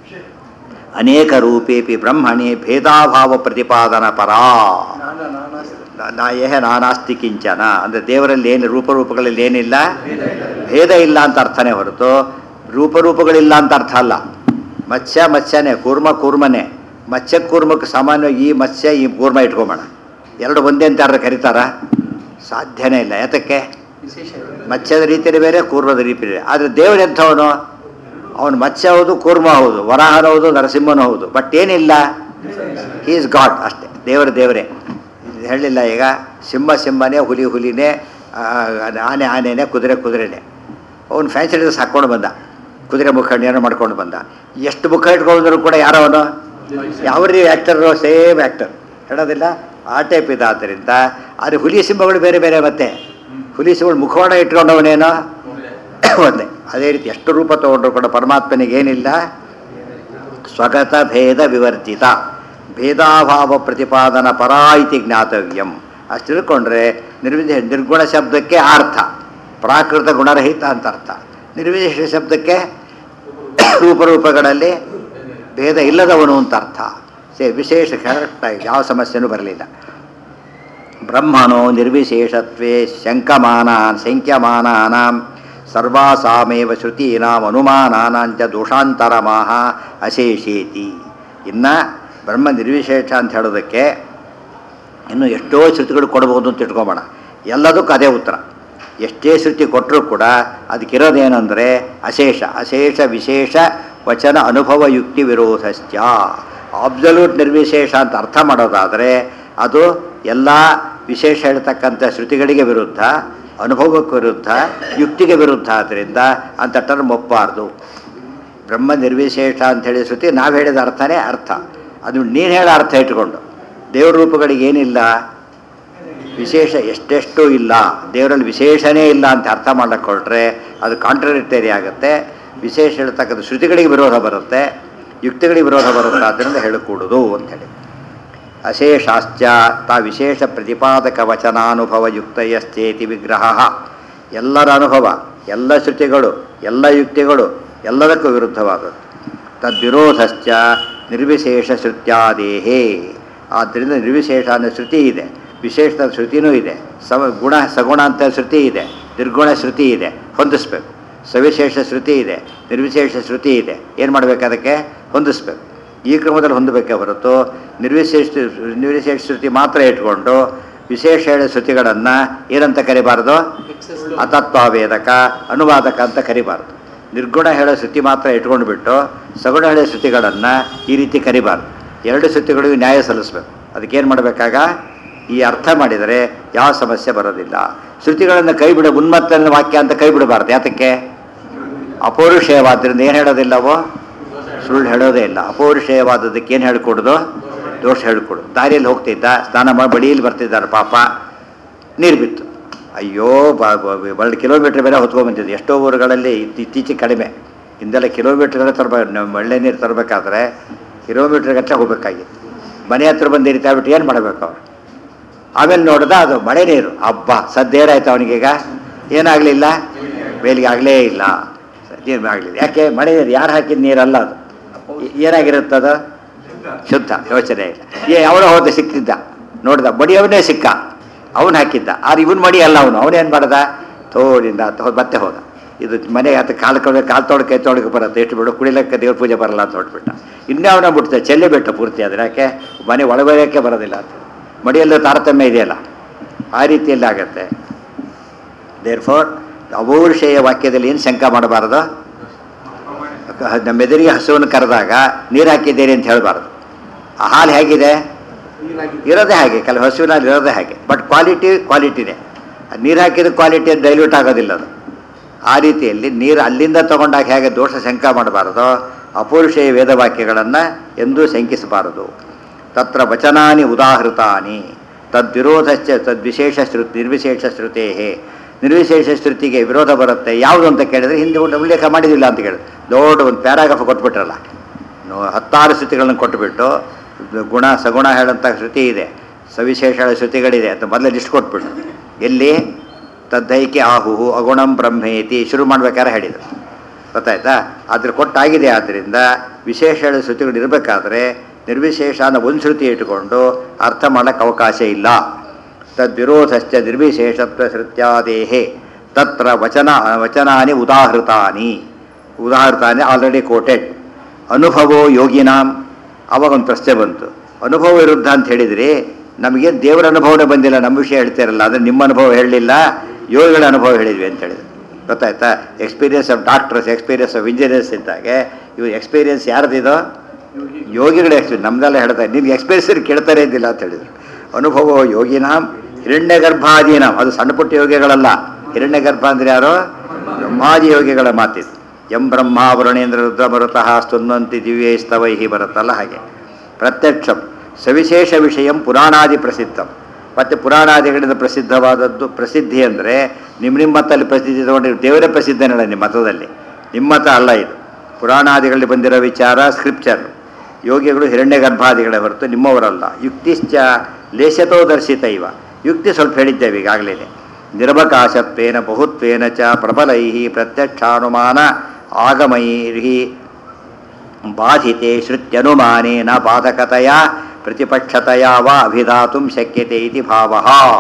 ಅನೇಕ ರೂಪೇಪಿ ಬ್ರಹ್ಮಣಿ ಭೇದಾಭಾವ ಪ್ರತಿಪಾದನ ಪರಾ ನಾಯೇ ನಾನಾಸ್ತಿ ಕಿಂಚನ ಅಂದರೆ ದೇವರಲ್ಲಿ ಏನು ರೂಪರೂಪಗಳಲ್ಲಿ ಏನಿಲ್ಲ ಭೇದ ಇಲ್ಲ ಅಂತ ಅರ್ಥನೇ ಹೊರತು ರೂಪರೂಪಗಳಿಲ್ಲ ಅಂತ ಅರ್ಥ ಅಲ್ಲ ಮತ್ಸ್ಯ ಮತ್ಸ್ಯನೇ ಕೂರ್ಮ ಕೂರ್ಮನೇ ಮತ್ಸ್ಯ ಕೂರ್ಮಕ್ಕೆ ಸಾಮಾನ್ಯವಾಗಿ ಈ ಮತ್ಸ್ಯ ಈ ಕೂರ್ಮ ಇಟ್ಕೊಂಬೋಣ ಎರಡು ಒಂದೇ ಅಂತ ಯಾರು ಕರೀತಾರ ಸಾಧ್ಯನೇ ಇಲ್ಲ ಯಾತಕ್ಕೆ ಮತ್ಸ್ಯದ ರೀತಿಯೇ ಬೇರೆ ಕೂರ್ಮದ ರೀತಿ ಬೇರೆ ಆದರೆ ದೇವರು ಎಂಥವನು ಅವನು ಮತ್ಸ್ಯ ಹೌದು ಕೂರ್ಮ ಹೌದು ವರಾಹನ ಹೌದು ನರಸಿಂಹನೂ ಹೌದು ಬಟ್ ಏನಿಲ್ಲ ಹೀ ಇಸ್ ಗಾಡ್ ಅಷ್ಟೇ ದೇವರು ದೇವರೇ ಇದು ಹೇಳಿಲ್ಲ ಈಗ ಸಿಂಹ ಸಿಂಹನೇ ಹುಲಿ ಹುಲಿನೇ ಆ, ಆನೆ ಆನೆನೇ ಕುದುರೆ ಕುದುರೆನೇ ಅವನು ಫ್ಯಾನ್ಸಿ ಡ್ರೆಸ್ ಹಾಕ್ಕೊಂಡು ಬಂದ ಕುದುರೆ ಮುಖಂಡಿಯನ್ನು ಮಾಡ್ಕೊಂಡು ಬಂದ ಎಷ್ಟು ಮುಖ ಇಟ್ಕೊಂಡ್ರು ಕೂಡ ಯಾರವನು ಯಾವ ರೀ ಆ್ಯಕ್ಟರ್ ಸೇಮ್ ಆ್ಯಕ್ಟರ್ ಹೇಳೋದಿಲ್ಲ ಆ ಟೈಪ್ ಇದೆ ಆದ್ದರಿಂದ ಆದರೆ ಹುಲಿ ಸಿಂಹಗಳು ಬೇರೆ ಬೇರೆ ಮತ್ತೆ ಹುಲಿ ಸಿಂಹಗಳು ಮುಖವಾಡ ಇಟ್ಕೊಂಡವನೇನೋ ಒಂದೇ ಅದೇ ರೀತಿ ಎಷ್ಟು ರೂಪ ತಗೊಂಡ್ರು ಕೂಡ ಪರಮಾತ್ಮನಿಗೆ ಏನಿಲ್ಲ ಸ್ವಗತ ಭೇದ ವಿವರ್ಜಿತ ಭೇದಾಭಾವ ಪ್ರತಿಪಾದನ ಪರಾ ಇತಿ ಜ್ಞಾತವ್ಯಂ ಅಷ್ಟು ತಿಳ್ಕೊಂಡ್ರೆ ನಿರ್ವಿಧ ನಿರ್ಗುಣ ಶಬ್ದಕ್ಕೆ ಆ ಅರ್ಥ ಪ್ರಾಕೃತ ಗುಣರಹಿತ ಅಂತ ಅರ್ಥ ನಿರ್ವಿಶೇಷ ಶಬ್ದಕ್ಕೆ ರೂಪರೂಪಗಳಲ್ಲಿ ಭೇದ ಇಲ್ಲದವನು ಅಂತ ಅರ್ಥ ಸೇ ವಿಶೇಷ ಕರೆಕ್ಟಾಗಿ ಯಾವ ಸಮಸ್ಯೆನೂ ಬರಲಿಲ್ಲ ಬ್ರಹ್ಮಣೋ ನಿರ್ವಿಶೇಷತ್ವೇ ಶಂಕಮಾನ ಶಂಕ್ಯಮಾನಾನಾಂ ಸರ್ವಾಸಾಮೇವ ಶ್ರುತೀನಾಂ ಅನುಮಾನಾನಾಂಚ ದೋಷಾಂತರಮಾಹ ಅಶೇಷೇತಿ ಇನ್ನು ಬ್ರಹ್ಮ ನಿರ್ವಿಶೇಷ ಅಂತ ಹೇಳೋದಕ್ಕೆ ಇನ್ನು ಎಷ್ಟೋ ಶ್ರುತಿಗಳು ಕೊಡ್ಬೋದು ಅಂತ ಇಟ್ಕೊಂಬೋಣ ಎಲ್ಲದಕ್ಕೂ ಅದೇ ಉತ್ತರ ಎಷ್ಟೇ ಶ್ರುತಿ ಕೊಟ್ಟರೂ ಕೂಡ ಅದಕ್ಕಿರೋದೇನೆಂದರೆ ಅಶೇಷ ಅಶೇಷ ವಿಶೇಷ ವಚನ ಅನುಭವ ಯುಕ್ತಿ ವಿರೋಧಶ್ಚ ಅಬ್ಸಲ್ಯೂಟ್ ನಿರ್ವಿಶೇಷ ಅಂತ ಅರ್ಥ ಮಾಡೋದಾದರೆ ಅದು ಎಲ್ಲ ವಿಶೇಷ ಹೇಳ್ತಕ್ಕಂಥ ಶ್ರುತಿಗಳಿಗೆ ವಿರುದ್ಧ ಅನುಭವಕ್ಕೆ ವಿರುದ್ಧ ಯುಕ್ತಿಗೆ ವಿರುದ್ಧ ಆದ್ದರಿಂದ ಅಂತ ಟರ್ಮ್ ಒಪ್ಪಬಾರ್ದು ಬ್ರಹ್ಮ ನಿರ್ವಿಶೇಷ ಅಂಥೇಳಿ ಶ್ರುತಿ ನಾವು ಹೇಳಿದ ಅರ್ಥನೇ ಅರ್ಥ ಅದು ನೀನು ಹೇಳೋ ಅರ್ಥ ಇಟ್ಕೊಂಡು ದೇವ್ರ ರೂಪಗಳಿಗೆ ಏನಿಲ್ಲ ವಿಶೇಷ ಎಷ್ಟೆಷ್ಟು ಇಲ್ಲ ದೇವರಲ್ಲಿ ವಿಶೇಷನೇ ಇಲ್ಲ ಅಂತ ಅರ್ಥ ಮಾಡಕ್ಕೆ ಹೊರಟ್ರೆ ಅದು ಕಾಂಟ್ರಡಿಕ್ಟರಿ ಆಗುತ್ತೆ ವಿಶೇಷ ಹೇಳ್ತಕ್ಕಂಥ ಶ್ರುತಿಗಳಿಗೆ ವಿರೋಧ ಬರುತ್ತೆ ಯುಕ್ತಿಗಳಿಗೆ ವಿರೋಧ ಬರುತ್ತೆ ಆದ್ದರಿಂದ ಹೇಳಕೂಡುದು ಅಂಥೇಳಿ ಅಶೇಷಾಶ್ಚ ತಾ ವಿಶೇಷ ಪ್ರತಿಪಾದಕ ವಚನಾನುಭವಯುಕ್ತಯಶ್ಚೇತಿ ವಿಗ್ರಹ ಎಲ್ಲರ ಅನುಭವ ಎಲ್ಲ ಶ್ರುತಿಗಳು ಎಲ್ಲ ಯುಕ್ತಿಗಳು ಎಲ್ಲದಕ್ಕೂ ವಿರುದ್ಧವಾದದ್ದು ತದ್ವಿರೋಧಶ್ಚ ನಿರ್ವಿಶೇಷ ಶ್ರುತ್ಯಾದೇಹೇ ಆದ್ದರಿಂದ ನಿರ್ವಿಶೇಷ ಅನ್ನೋ ಶ್ರುತಿ ಇದೆ ವಿಶೇಷದ ಶ್ರುತಿನೂ ಇದೆ ಸಮ ಗುಣ ಸಗುಣ ಅಂತ ಶ್ರುತಿ ಇದೆ ನಿರ್ಗುಣ ಶ್ರುತಿ ಇದೆ ಹೊಂದಿಸ್ಬೇಕು ಸವಿಶೇಷ ಶ್ರುತಿ ಇದೆ ನಿರ್ವಿಶೇಷ ಶ್ರುತಿ ಇದೆ ಏನು ಮಾಡಬೇಕು ಅದಕ್ಕೆ ಹೊಂದಿಸ್ಬೇಕು ಈ ಕ್ರಮದಲ್ಲಿ ಹೊಂದಬೇಕೇ ಹೊರತು ನಿರ್ವಿಶೇಷ ನಿರ್ವಿಶೇಷ ಶ್ರುತಿ ಮಾತ್ರ ಇಟ್ಕೊಂಡು ವಿಶೇಷ ಹೇಳ ಶ್ರುತಿಗಳನ್ನು ಏನಂತ ಕರಿಬಾರ್ದು ಅತತ್ವಾವೇದಕ ಅನುವಾದಕ ಅಂತ ಕರಿಬಾರ್ದು ನಿರ್ಗುಣ ಹೇಳೋ ಶ್ರುತಿ ಮಾತ್ರ ಇಟ್ಕೊಂಡು ಬಿಟ್ಟು ಸಗುಣ ಹೇಳೋ ಶ್ರುತಿಗಳನ್ನು ಈ ರೀತಿ ಕರಿಬಾರ್ದು ಎರಡು ಶ್ರುತಿಗಳಿಗೂ ನ್ಯಾಯ ಸಲ್ಲಿಸಬೇಕು ಅದಕ್ಕೇನು ಮಾಡಬೇಕಾಗ ಈ ಅರ್ಥ ಮಾಡಿದರೆ ಯಾವ ಸಮಸ್ಯೆ ಬರೋದಿಲ್ಲ ಶ್ರುತಿಗಳನ್ನು ಕೈ ಬಿಡ ಉನ್ಮತ್ತನ ವಾಕ್ಯ ಅಂತ ಕೈ ಬಿಡಬಾರ್ದು ಯಾತಕ್ಕೆ ಅಪೌರುಷೇಯವಾದ್ರಿಂದ ಏನು ಹೇಳೋದಿಲ್ಲವೋ ಸುಳ್ಳು ಹೇಳೋದೇ ಇಲ್ಲ ಅಪೌರುಷೇಯವಾದದ್ದಕ್ಕೆ ಏನು ಹೇಳ್ಕೊಡೋದು ದೋಷ ಹೇಳ್ಕೊಡು ದಾರಿಯಲ್ಲಿ ಹೋಗ್ತಿದ್ದ ಸ್ನಾನ ಮಾಡಿ ಬಡಿಯಲ್ಲಿ ಬರ್ತಿದ್ದಾರೆ ಪಾಪ ನೀರು ಬಿತ್ತು ಅಯ್ಯೋ ಎರಡು ಕಿಲೋಮೀಟ್ರ್ ಬೇರೆ ಹೊತ್ಕೊಂಡ್ಬಂತಿದ್ದು ಎಷ್ಟೋ ಊರುಗಳಲ್ಲಿ ಇತ್ತೀ- ಇತ್ತೀಚೆಗೆ ಕಡಿಮೆ ಹಿಂದೆಲ್ಲ ಕಿಲೋಮೀಟ್ರ್ಗಳೇ ತರಬೇಕು ಒಳ್ಳೆ ನೀರು ತರಬೇಕಾದ್ರೆ ಕಿಲೋಮೀಟ್ರ್ ಗಟ್ಟಲೆ ಹೋಗ್ಬೇಕಾಗಿತ್ತು ಮನೆ ಹತ್ರ ಬಂದು ಈ ರೀತಿ ಆಗ್ಬಿಟ್ಟು ಏನು ಮಾಡಬೇಕು ಅವ್ರು ಆಮೇಲೆ ನೋಡ್ದ ಅದು ಮಳೆ ನೀರು ಹಬ್ಬ ಸದ್ದೇರಾಯ್ತು ಅವನಿಗೀಗ ಏನಾಗಲಿಲ್ಲ ಬೇಲಿಗೆ ಆಗಲೇ ಇಲ್ಲ ಏನು ಆಗಲಿಲ್ಲ ಯಾಕೆ ಮಳೆ ನೀರು ಯಾರು ಹಾಕಿದ ನೀರಲ್ಲ ಅದು ಏ- ಏನಾಗಿರುತ್ತದು ಶುದ್ಧ ಯೋಚನೆ ಇಲ್ಲ ಏ ಅವನ ಹೋದ ಸಿಕ್ತಿದ್ದ ನೋಡ್ದ ಬಡಿಯವನೇ ಸಿಕ್ಕ ಅವನು ಹಾಕಿದ್ದ ಆದ್ರೆ ಇವನ್ ಮಡಿ ಅಲ್ಲ ಅವನು ಅವನೇನು ಮಾಡ್ದ ತೋಡಿಂದ ಅಂತ ಹೋದ್ ಮತ್ತೆ ಹೋದ ಇದು ಮನೆ ಆತ ಕಾಲು ಕಡೆ ಕಾಲು ತೊಳ್ದು ಕೈ ತೊಳ್ಗೆ ಬರುತ್ತೆ ಎಷ್ಟು ಬಿಡು ಕುಡಿಲಕ್ಕೆ ದೇವ್ರ ಪೂಜೆ ಬರಲ್ಲ ಅಂತ ಹೊಟ್ಬಿಟ್ಟ ಇನ್ನೇ ಅವನ ಬಿಡ್ತೆ ಚೆಲ್ಲೆ ಬಿಟ್ಟ ಪೂರ್ತಿ ಆದರೆ ಯಾಕೆ ಮನೆ ಒಳಗೊಳಕ್ಕೆ ಬರೋದಿಲ್ಲ ಅಂತ ಮಡಿಯಲ್ಲೂ ತಾರತಮ್ಯ ಇದೆಯಲ್ಲ ಆ ರೀತಿಯಲ್ಲಿ ಆಗತ್ತೆ ದೇರ್ ಫೋರ್ ಅಪೌರುಷೇಯ ವಾಕ್ಯದಲ್ಲಿ ಏನು ಶಂಕ ಮಾಡಬಾರದು ನಮ್ಮ ಎದುರಿಗೆ ಹಸುವನ್ನು ಕರೆದಾಗ ನೀರು ಹಾಕಿದ್ದೀರಿ ಅಂತ ಹೇಳಬಾರ್ದು ಆ ಹಾಲು ಹೇಗಿದೆ ಇರೋದೇ ಹಾಗೆ ಕೆಲವು ಹಸುವಿನಲ್ಲಿ ಇರೋದೇ ಹಾಗೆ ಬಟ್ ಕ್ವಾಲಿಟಿ ಕ್ವಾಲಿಟಿನೇ ನೀರು ಹಾಕಿದ ಕ್ವಾಲಿಟಿ ಡೈಲ್ಯೂಟ್ ಆಗೋದಿಲ್ಲ ಅದು ಆ ರೀತಿಯಲ್ಲಿ ನೀರು ಅಲ್ಲಿಂದ ತಗೊಂಡಾಗ ಹೇಗೆ ದೋಷ ಶಂಕ ಮಾಡಬಾರದು ಅಪೌರುಷೇಯ ವೇದವಾಕ್ಯಗಳನ್ನು ಎಂದೂ ಶಂಕಿಸಬಾರದು ತತ್ರ ವಚನಾನಿ ಉದಾಹೃತಾನಿ ತದ್ವಿರೋಧಶ್ಚ ತದ್ವಿಶೇಷ ಶ್ರುತಿ ನಿರ್ವಿಶೇಷ ಶ್ರುತೇ ನಿರ್ವಿಶೇಷ ಶ್ರುತಿಗೆ ವಿರೋಧ ಬರುತ್ತೆ ಯಾವುದು ಅಂತ ಕೇಳಿದ್ರೆ ಹಿಂದೆ ಉಲ್ಲೇಖ- ಉಲ್ಲೇಖ ಮಾಡಿದಿಲ್ಲ ಅಂತ ಕೇಳಿದ್ರೆ ದೊಡ್ಡ ಒಂದು ಪ್ಯಾರಾಗ್ರಾಫ್ ಕೊಟ್ಬಿಟ್ರಲ್ಲ ನೋ- ಹತ್ತಾರು ಶ್ರುತಿಗಳನ್ನು ಕೊಟ್ಟುಬಿಟ್ಟು ಗುಣ ಸಗುಣ ಹೇಳಂಥ ಶ್ರುತಿ ಇದೆ ಸವಿಶೇಷ ಹೇಳೋ ಶ್ರುತಿಗಳಿದೆ ಅಂತ ಮೊದಲೇ ಲಿಸ್ಟ್ ಕೊಟ್ಬಿಟ್ಟು ಎಲ್ಲಿ ತದ್ದೈಕೆ ಆಹುಹು ಅಗುಣಂ ಬ್ರಹ್ಮೇತಿ ಶುರು ಮಾಡ್ಬೇಕಾದ್ರೆ ಹೇಳಿದರು ಗೊತ್ತಾಯ್ತಾ ಅದ್ರ ಕೊಟ್ಟಾಗಿದೆ ಆದ್ದರಿಂದ ವಿಶೇಷ ಹೇಳೋ ಶ್ರುತಿಗಳು ಇರಬೇಕಾದ್ರೆ ನಿರ್ವಿಶೇಷ ಅನ್ನೋ ಒಂದು ಶ್ರುತಿ ಇಟ್ಟುಕೊಂಡು ಅರ್ಥ ಮಾಡೋಕ್ಕೆ ಅವಕಾಶ ಇಲ್ಲ ತದ್ವಿರೋಧಶ್ಚ ನಿರ್ವಿಶೇಷತ್ವ ಶ್ರುತ್ಯಾದೇಹೇ ತತ್ರ ವಚನ ವಚನಾನಿ ಉದಾಹೃತಾನಿ ಉದಾಹೃತಾನಿ ಆಲ್ರೆಡಿ ಕೋಟೆಡ್ ಅನುಭವೋ ಯೋಗಿನಾಂ ಅವಾಗ ಒಂದು ಪ್ರಶ್ನೆ ಬಂತು ಅನುಭವ ವಿರುದ್ಧ ಅಂತ ಹೇಳಿದ್ರಿ ನಮಗೆ ದೇವರ ಅನುಭವನೇ ಬಂದಿಲ್ಲ ನಮ್ಮ ವಿಷಯ ಹೇಳ್ತಿರಲ್ಲ ಅಂದರೆ ನಿಮ್ಮ ಅನುಭವ ಹೇಳಲಿಲ್ಲ ಯೋಗಿಗಳ ಅನುಭವ ಹೇಳಿದ್ವಿ ಅಂತ ಹೇಳಿದ್ರು ಗೊತ್ತಾಯ್ತಾ experience of doctors experience of engineers ಇದ್ದಾಗೆ ಇವು ಎಕ್ಸ್ಪೀರಿಯನ್ಸ್ ಯಾರ್ದಿದೋ ಯೋಗಿಗಳ ಎಕ್ಸ್ಪೀರಿಯನ್ಸ್ ನಮ್ದೆಲ್ಲ ಹೇಳ್ತಾರೆ ನಿಮ್ಗೆ ಎಕ್ಸ್ಪೀರಿಯನ್ಸ್ ಕೇಳ್ತಾರೆ ಇದ್ದಿಲ್ಲ ಅಂತ ಹೇಳಿದ್ರು ಅನುಭವ ಯೋಗಿನಾಂ ಹಿರಣ್ಯ ಗರ್ಭಾದೀನಾಂ ಅದು ಸಣ್ಣ ಪುಟ್ಟ ಯೋಗಿಗಳಲ್ಲ ಹಿರಣ್ಯ ಗರ್ಭ ಅಂದ್ರೆ ಯಾರು ಬ್ರಹ್ಮಾದಿ ಯೋಗಿಗಳ ಮಾತಿದು ಎಂ ಬ್ರಹ್ಮ ವರುಣೇಂದ್ರ ರುದ್ರ ಮರುತಃ ಸ್ತುನ್ವಂತಿ ದಿವ್ಯೈಸ್ತವೈಹಿ ಬರುತ್ತಲ್ಲ ಹಾಗೆ ಪ್ರತ್ಯಕ್ಷಂ ಸವಿಶೇಷ ವಿಷಯಂ ಪುರಾಣಾದಿ ಪ್ರಸಿದ್ಧಂ ಮತ್ತು ಪುರಾಣಾದಿಗಳಿಂದ ಪ್ರಸಿದ್ಧವಾದದ್ದು ಪ್ರಸಿದ್ಧಿ ಅಂದರೆ ನಿಮ್ಮ ನಿಮ್ಮ ಮತದಲ್ಲಿ ಪ್ರಸಿದ್ಧಿ ತಗೊಂಡು ದೇವರೇ ಪ್ರಸಿದ್ಧನಲ್ಲ ನಿಮ್ಮ ಮತದಲ್ಲಿ ನಿಮ್ಮ ಮತ ಅಲ್ಲ ಇದು ಪುರಾಣಾದಿಗಳಲ್ಲಿ ಬಂದಿರೋ ವಿಚಾರ ಸ್ಕ್ರಿಪ್ಚರ್ ಯೋಗಿಗಳು ಹಿರಣ್ಯ ಗರ್ಭಾದಿಗಳೇ ಹೊರತು ನಿಮ್ಮವರಲ್ಲ ಯುಕ್ತಿಶ್ಚ ಲೇಷತೋ ದರ್ಶಿತ ಇವ ಯುಕ್ತಿ ಸ್ವಲ್ಪ ಹೇಳಿದ್ದೇವೆ ಈಗಾಗಲೇ ನಿರವಕಾಶತ್ವೇನ ಬಹುತ್ವೇನ ಚ ಪ್ರಬಲೈ ಪ್ರತ್ಯಕ್ಷಾನುಮಾನ ಆಗಮೈರ್ಹಿ ಬಾಧಿತೆ ಶ್ರುತ್ಯನುಮಾನೇನ ಬಾಧಕತೆಯ ಪ್ರತಿಪಕ್ಷತೆಯ ವಾ ಅಭಿಧಾತುಂ ಶಕ್ಯತೆ ಇತಿ ಭಾವ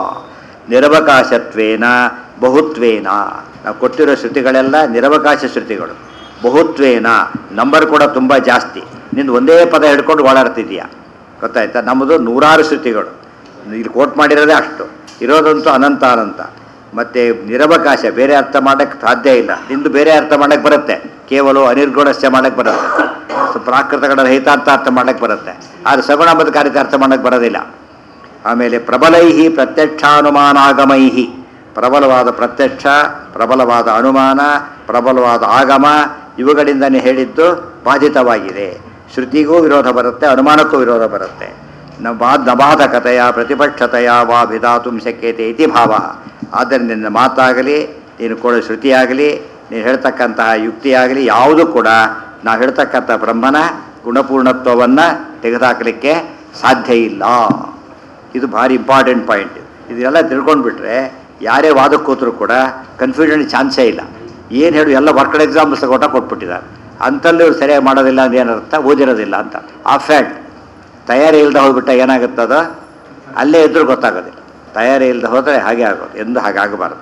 ನಿರವಕಾಶತ್ವೇನ ಬಹುತ್ವೇನ ನಾವು ಕೊಟ್ಟಿರೋ ಶ್ರುತಿಗಳೆಲ್ಲ ನಿರವಕಾಶ ಶ್ರುತಿಗಳು ಬಹುತ್ವೇನ ನಂಬರ್ ಕೂಡ ತುಂಬ ಜಾಸ್ತಿ ನಿಂದು ಒಂದೇ ಪದ ಹಿಡ್ಕೊಂಡು ಓಡಾಡ್ತಿದೀಯ ಗೊತ್ತಾಯ್ತಾ ನಮ್ಮದು ನೂರಾರು ಶ್ರುತಿಗಳು ಇಲ್ಲಿ ಕೋಟ್ ಮಾಡಿರೋದೇ ಅಷ್ಟು ಇರೋದಂತೂ ಅನಂತ ಅನಂತ ಮತ್ತು ನಿರವಕಾಶ ಬೇರೆ ಅರ್ಥ ಮಾಡೋಕ್ಕೆ ಸಾಧ್ಯ ಇಲ್ಲ ನಿಂದು ಬೇರೆ ಅರ್ಥ ಮಾಡೋಕ್ಕೆ ಬರುತ್ತೆ ಕೇವಲ ಅನಿರ್ಗುಣಸ್ಯ ಮಾಡೋಕ್ಕೆ ಬರುತ್ತೆ ಸೊ ಪ್ರಾಕೃತಗಳ ರಹಿತಾರ್ಥ ಅರ್ಥ ಮಾಡೋಕ್ಕೆ ಬರುತ್ತೆ ಆದರೆ ಸಗುಣ ಬದುಕಾರಿತ ಅರ್ಥ ಮಾಡೋಕ್ಕೆ ಬರೋದಿಲ್ಲ ಆಮೇಲೆ ಪ್ರಬಲೈಹಿ ಪ್ರತ್ಯಕ್ಷಾನುಮಾನಾಗಮೈಹಿ ಪ್ರಬಲವಾದ ಪ್ರತ್ಯಕ್ಷ ಪ್ರಬಲವಾದ ಅನುಮಾನ ಪ್ರಬಲವಾದ ಆಗಮ ಇವುಗಳಿಂದನೇ ಹೇಳಿದ್ದು ಬಾಧಿತವಾಗಿದೆ ಶ್ರುತಿಗೂ ವಿರೋಧ ಬರುತ್ತೆ ಅನುಮಾನಕ್ಕೂ ವಿರೋಧ ಬರುತ್ತೆ ನಬಾ ನಬಾಧಕತೆಯ ಪ್ರತಿಪಕ್ಷತೆಯ ವಾ ಭಿದಾತು ಶಕ್ಯತೆ ಇತಿ ಭಾವ ಆದ್ದರಿಂದ ನಿನ್ನ ಮಾತಾಗಲಿ ನೀನು ಕೊಡೋ ಶ್ರುತಿಯಾಗಲಿ ನೀನು ಹೇಳ್ತಕ್ಕಂತಹ ಯುಕ್ತಿಯಾಗಲಿ ಯಾವುದೂ ಕೂಡ ನಾವು ಹೇಳ್ತಕ್ಕಂಥ ಬ್ರಹ್ಮನ ಗುಣಪೂರ್ಣತ್ವವನ್ನು ತೆಗೆದುಹಾಕಲಿಕ್ಕೆ ಸಾಧ್ಯ ಇಲ್ಲ ಇದು ಭಾರಿ ಇಂಪಾರ್ಟೆಂಟ್ ಪಾಯಿಂಟ್ ಇದೆಲ್ಲ ತಿಳ್ಕೊಂಡ್ಬಿಟ್ರೆ ಯಾರೇ ವಾದಕ್ಕೆ ಕೂತರು ಕೂಡ ಕನ್ಫ್ಯೂಷನ್ ಚಾನ್ಸೇ ಇಲ್ಲ ಏನು ಹೇಳು ಎಲ್ಲ ವರ್ಕಡ್ ಎಕ್ಸಾಂಪಲ್ಸ್ ಕೊಟ್ಟ ಕೊಟ್ಬಿಟ್ಟಿದ್ದಾರೆ ಅಂತಲ್ಲಿ ಇವ್ರು ಸರಿಯಾಗಿ ಮಾಡೋದಿಲ್ಲ ಅಂತ ಏನರ್ಥ ಓದಿರೋದಿಲ್ಲ ಅಂತ ಆ ಫ್ಯಾಕ್ಟ್ ತಯಾರಿ ಇಲ್ಲದೆ ಹೋಗ್ಬಿಟ್ಟ ಏನಾಗುತ್ತದ ಅಲ್ಲೇ ಇದ್ರೂ ಗೊತ್ತಾಗೋದಿಲ್ಲ ತಯಾರಿ ಇಲ್ಲದೆ ಹೋದರೆ ಹಾಗೆ ಆಗೋದು ಎಂದು ಹಾಗೆ ಆಗಬಾರ್ದು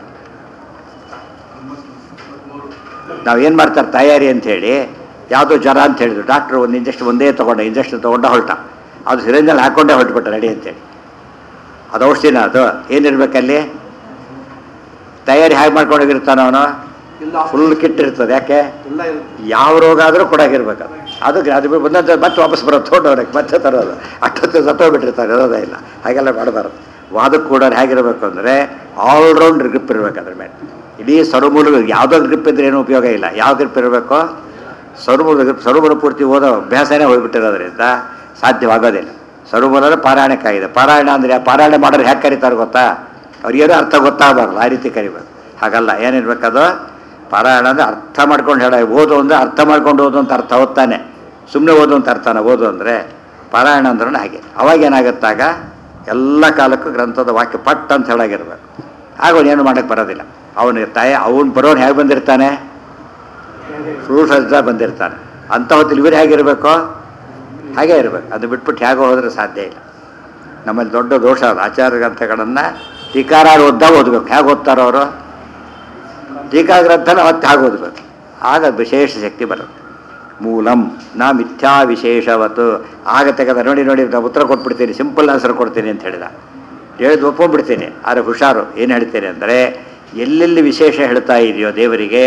ನಾವು ಏನು ಮಾಡ್ತಾರೆ ತಯಾರಿ ಅಂತ ಹೇಳಿ ಯಾವುದೋ ಜ್ವರ ಅಂತ ಹೇಳಿದ್ರು ಡಾಕ್ಟ್ರು ಒಂದು ಇಂಜೆಕ್ಷನ್ ಒಂದೇ ತೊಗೊಂಡ ಇಂಜೆಕ್ಷನ್ ತೊಗೊಂಡ ಹೊರಟ ಅದು ಸಿರಿಂಜಲ್ಲಿ ಹಾಕ್ಕೊಂಡೇ ಹೊರಟ್ಬಿಟ್ಟ ರೆಡಿ ಅಂತೇಳಿ ಅದು ಔಷಧಿನ ಅದು ಏನಿರ್ಬೇಕಲ್ಲಿ ತಯಾರಿ ಹೇಗೆ ಮಾಡ್ಕೊಂಡೋಗಿರ್ತಾನ ಅವನು ಫುಲ್ ಕಿಟ್ ಇರ್ತದೆ ಯಾಕೆ ಯಾವ ರೋಗ ಆದರೂ ಕೊಡಾಗಿರ್ಬೇಕು ಅದು ಅದಕ್ಕೆ ಅದು ಬಿಟ್ಟು ಬಂದಂತೆ ಮತ್ತೆ ವಾಪಸ್ ಬರೋದು ತೊಗೊಂಡವ್ರಿಗೆ ಮತ್ತೆ ತರೋದು ಅಷ್ಟೊತ್ತು ಸತ್ತೋಗ್ಬಿಟ್ಟಿರ್ತಾರೆ ಇರೋದೇ ಇಲ್ಲ ಹಾಗೆಲ್ಲ ಮಾಡಬಾರ್ದು ವಾದಕ್ಕೆ ಕೂಡ ಹೇಗಿರಬೇಕು ಅಂದರೆ ಆಲ್ರೌಂಡ್ ಗ್ರಿಪ್ ಇರಬೇಕು ಅದ್ರ ಮೇಲೆ ಇಡೀ ಸರುಮೂಲ ಯಾವುದೋ ಗ್ರಿಪ್ ಇದ್ರೆ ಏನೂ ಉಪಯೋಗ ಇಲ್ಲ ಯಾವ ಗ್ರಿಪ್ ಇರಬೇಕು ಸರುಮೂಲ ಗ್ರಿಪ್ ಸರುಮೂಲ ಪೂರ್ತಿ ಓದೋ ಅಭ್ಯಾಸನೇ ಹೋಗ್ಬಿಟ್ಟಿರೋದ್ರಿಂದ ಸಾಧ್ಯವಾಗೋದಿಲ್ಲ ಸರುಮೂಲದ ಪಾರಾಯಣಕ್ಕಾಗಿದೆ ಪಾರಾಯಣ ಅಂದರೆ ಆ ಪಾರಾಯಣ ಮಾಡೋರು ಹೇಗೆ ಕರೀತಾರೆ ಗೊತ್ತಾ ಅವ್ರಿಗೇನು ಅರ್ಥ ಗೊತ್ತಾಗಬಾರ್ದು ಆ ರೀತಿ ಕರಿಬೇಕು ಹಾಗಲ್ಲ ಏನಿರ್ಬೇಕದು ಪಾರಾಯಣ ಅಂದರೆ ಅರ್ಥ ಮಾಡ್ಕೊಂಡು ಹೇಳ ಓದು ಅಂದರೆ ಅರ್ಥ ಮಾಡ್ಕೊಂಡು ಓದು ಅಂತ ಅರ್ಥ ಓದ್ತಾನೆ ಸುಮ್ಮನೆ ಓದು ಅಂತ ಅರ್ಥನ ಓದು ಅಂದರೆ ಪಾರಾಯಣ ಅಂದ್ರೂ ಹಾಗೆ ಅವಾಗ ಏನಾಗುತ್ತಾಗ ಎಲ್ಲ ಕಾಲಕ್ಕೂ ಗ್ರಂಥದ ವಾಕ್ಯ ಪಟ್ ಅಂತ ಹೇಳಾಗಿರ್ಬೇಕು ಆಗ ಅವನೇನು ಮಾಡೋಕ್ಕೆ ಬರೋದಿಲ್ಲ ಅವನಿಗೆ ತಾಯಿ ಅವನು ಬರೋನು ಹೇಗೆ ಬಂದಿರ್ತಾನೆ ಸುಳ್ಳು ಸಜ್ಜ ಬಂದಿರ್ತಾನೆ ಅಂಥ ಹೊತ್ತಲ್ಲಿ ಇವರು ಹೇಗಿರಬೇಕು ಹಾಗೇ ಇರಬೇಕು ಅದು ಬಿಟ್ಬಿಟ್ಟು ಹೇಗೋ ಹೋದರೆ ಸಾಧ್ಯ ಇಲ್ಲ ನಮ್ಮಲ್ಲಿ ದೊಡ್ಡ ದೋಷ ಅದು ಆಚಾರ ಗ್ರಂಥಗಳನ್ನು ಟೀಕಾರ ಓದ್ದಾಗ ಓದಬೇಕು ಹೇಗೆ ಓದ್ತಾರೋ ಅವರು ಟೀಕಾ ಗ್ರಂಥನ ಮತ್ತೆ ಹಾಗೆ ಓದಬೇಕು ಆಗ ವಿಶೇಷ ಶಕ್ತಿ ಬರುತ್ತೆ ಮೂಲಂ ನಾ ಮಿಥ್ಯಾ ವಿಶೇಷವತ್ತು ಆಗ ತೆಗೆದ ನೋಡಿ ನೋಡಿ ನಾನು ಉತ್ತರ ಕೊಟ್ಬಿಡ್ತೀನಿ ಸಿಂಪಲ್ ಆನ್ಸರ್ ಕೊಡ್ತೀನಿ ಅಂತ ಹೇಳಿದ ಹೇಳಿದ್ ಒಪ್ಕೊಂಡ್ಬಿಡ್ತೀನಿ ಆದರೆ ಹುಷಾರು ಏನು ಹೇಳ್ತೀನಿ ಅಂದರೆ ಎಲ್ಲೆಲ್ಲಿ ವಿಶೇಷ ಹೇಳ್ತಾ ಇದೆಯೋ ದೇವರಿಗೆ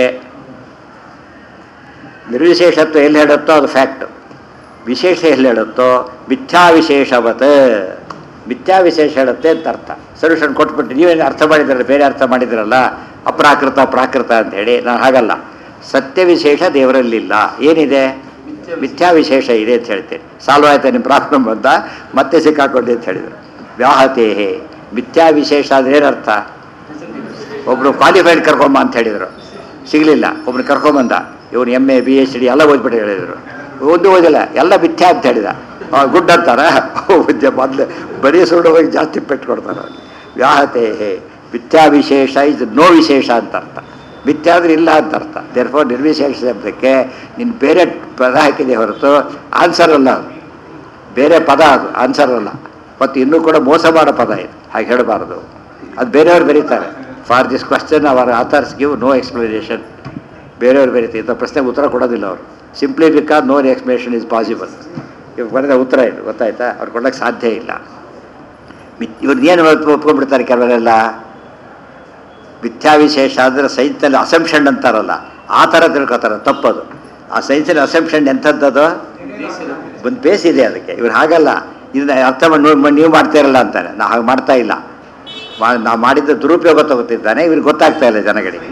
ನಿರ್ವಿಶೇಷತ್ವ ಎಲ್ಲಿ ಹೇಳುತ್ತೋ ಅದು ಫ್ಯಾಕ್ಟು ವಿಶೇಷ ಎಲ್ಲಿ ಹೇಳುತ್ತೋ ಮಿಥ್ಯಾ ವಿಶೇಷವತ್ ಮಿಥ್ಯಾ ವಿಶೇಷ ಹೇಳುತ್ತೆ ಅಂತ ಅರ್ಥ ಸೊಲ್ಯೂಷನ್ ಕೊಟ್ಬಿಟ್ಟು ನೀವೇನು ಅರ್ಥ ಮಾಡಿದ್ರಲ್ಲ ಬೇರೆ ಅರ್ಥ ಮಾಡಿದ್ರಲ್ಲ ಅಪ್ರಾಕೃತ ಪ್ರಾಕೃತ ಅಂತ ಹೇಳಿ ನಾನು ಹಾಗಲ್ಲ ಸತ್ಯ ವಿಶೇಷ ದೇವರಲ್ಲಿಲ್ಲ ಏನಿದೆ ಮಿಥ್ಯಾ ವಿಶೇಷ ಇದೆ ಅಂತ ಹೇಳ್ತೇನೆ ಸಾಲ್ವ್ ಆಯ್ತಾ ನಿಮ್ಮ ಪ್ರಾಬ್ಲಮ್ ಬಂದ ಮತ್ತೆ ಸಿಕ್ಕಾಕೊಂಡೆ ಅಂತ ಹೇಳಿದರು ವ್ಯಾಹತೇಹೇ ಮಿಥ್ಯಾ ವಿಶೇಷ ಅಂದ್ರೆ ಏನರ್ಥ ಒಬ್ಬರು ಕ್ವಾಲಿಫೈಡ್ ಕರ್ಕೊಂಬ ಅಂತ ಹೇಳಿದರು ಸಿಗಲಿಲ್ಲ ಒಬ್ರು ಕರ್ಕೊಂಬಂದ ಇವನು M A B H D ಎಲ್ಲ ಓದ್ಬಿಟ್ಟು ಹೇಳಿದರು ಒಂದು ಓದಿಲ್ಲ ಎಲ್ಲ ಮಿಥ್ಯಾ ಅಂತ ಹೇಳಿದ ಗುಡ್ ಅಂತಾರ ಉದ್ಯ ಮೊದಲು ಬರೀ ಸುಳ್ಳು ಹೋಗಿ ಜಾಸ್ತಿ ಪೆಟ್ಟು ಕೊಡ್ತಾರೆ ಅವ್ರಿಗೆ ವ್ಯಾಹತೆ ಮಿಥ್ಯಾ ವಿಶೇಷ ಇದು ನೋ ವಿಶೇಷ ಅಂತ ಅರ್ಥ ಮಿಥ್ಯಾ ಅಂದ್ರೆ ಇಲ್ಲ ಅಂತ ಅರ್ಥ ದೇರ್ಫೋರ್ ನಿರ್ವಿಶೇಷ ಶಬ್ದಕ್ಕೆ ನೀನು ಬೇರೆ ಪದ ಹಾಕಿದೆ ಹೊರತು ಆನ್ಸರ್ ಅಲ್ಲ ಅದು ಬೇರೆ ಪದ ಅದು ಆನ್ಸರ್ ಅಲ್ಲ ಮತ್ತು ಇನ್ನೂ ಕೂಡ ಮೋಸ ಮಾಡೋ ಪದ ಇದು ಹಾಗೆ ಹೇಳಬಾರ್ದು ಅದು ಬೇರೆಯವ್ರು ಬರೀತಾರೆ for this question our authors give no explanation ಬೇರೆಯವ್ರು ಬರೀತಾರೆ ಇಂಥ ಪ್ರಶ್ನೆಗೆ ಉತ್ತರ ಕೊಡೋದಿಲ್ಲ ಅವರು simply because no explanation is possible ಇವಾಗ ಬರೆದ ಉತ್ತರ ಇದು ಗೊತ್ತಾಯ್ತಾ ಅವ್ರು ಕೊಡೋಕ್ಕೆ ಸಾಧ್ಯ ಇಲ್ಲ ಮಿತ್ ಇವ್ರದ್ದು ಏನು ಒಪ್ಕೊಂಡ್ಬಿಡ್ತಾರೆ ಕೆಲವರೆಲ್ಲ ಮಿಥ್ಯಾವಿಶೇಷ ಅಂದರೆ ಸೈನ್ಸಲ್ಲಿ ಅಸಂಪ್ಷನ್ ಅಂತಾರಲ್ಲ ಆ ಥರ ತಿಳ್ಕೊತಾರೆ ತಪ್ಪದು ಆ ಸೈನ್ಸಲ್ಲಿ ಅಸಂಪ್ಷನ್ ಎಂಥದ್ದದು ಒಂದು ಬೇಸ್ ಇದೆ ಅದಕ್ಕೆ ಇವ್ರು ಹಾಗಲ್ಲ ಇದನ್ನ ಅರ್ಥ ಮಾಡಿ ನೋಡಿ ನೀವು ಮಾಡ್ತೀರಲ್ಲ ಅಂತಾನೆ ನಾ ಹಾಗೆ ಮಾಡ್ತಾ ಇಲ್ಲ ನಾವು ಮಾಡಿದ್ದ ದುರುಪಯೋಗ ತಗೋತಿದ್ದಾನೆ ಇವ್ರಿಗೆ ಗೊತ್ತಾಗ್ತಾ ಇಲ್ಲ ಜನಗಳಿಗೆ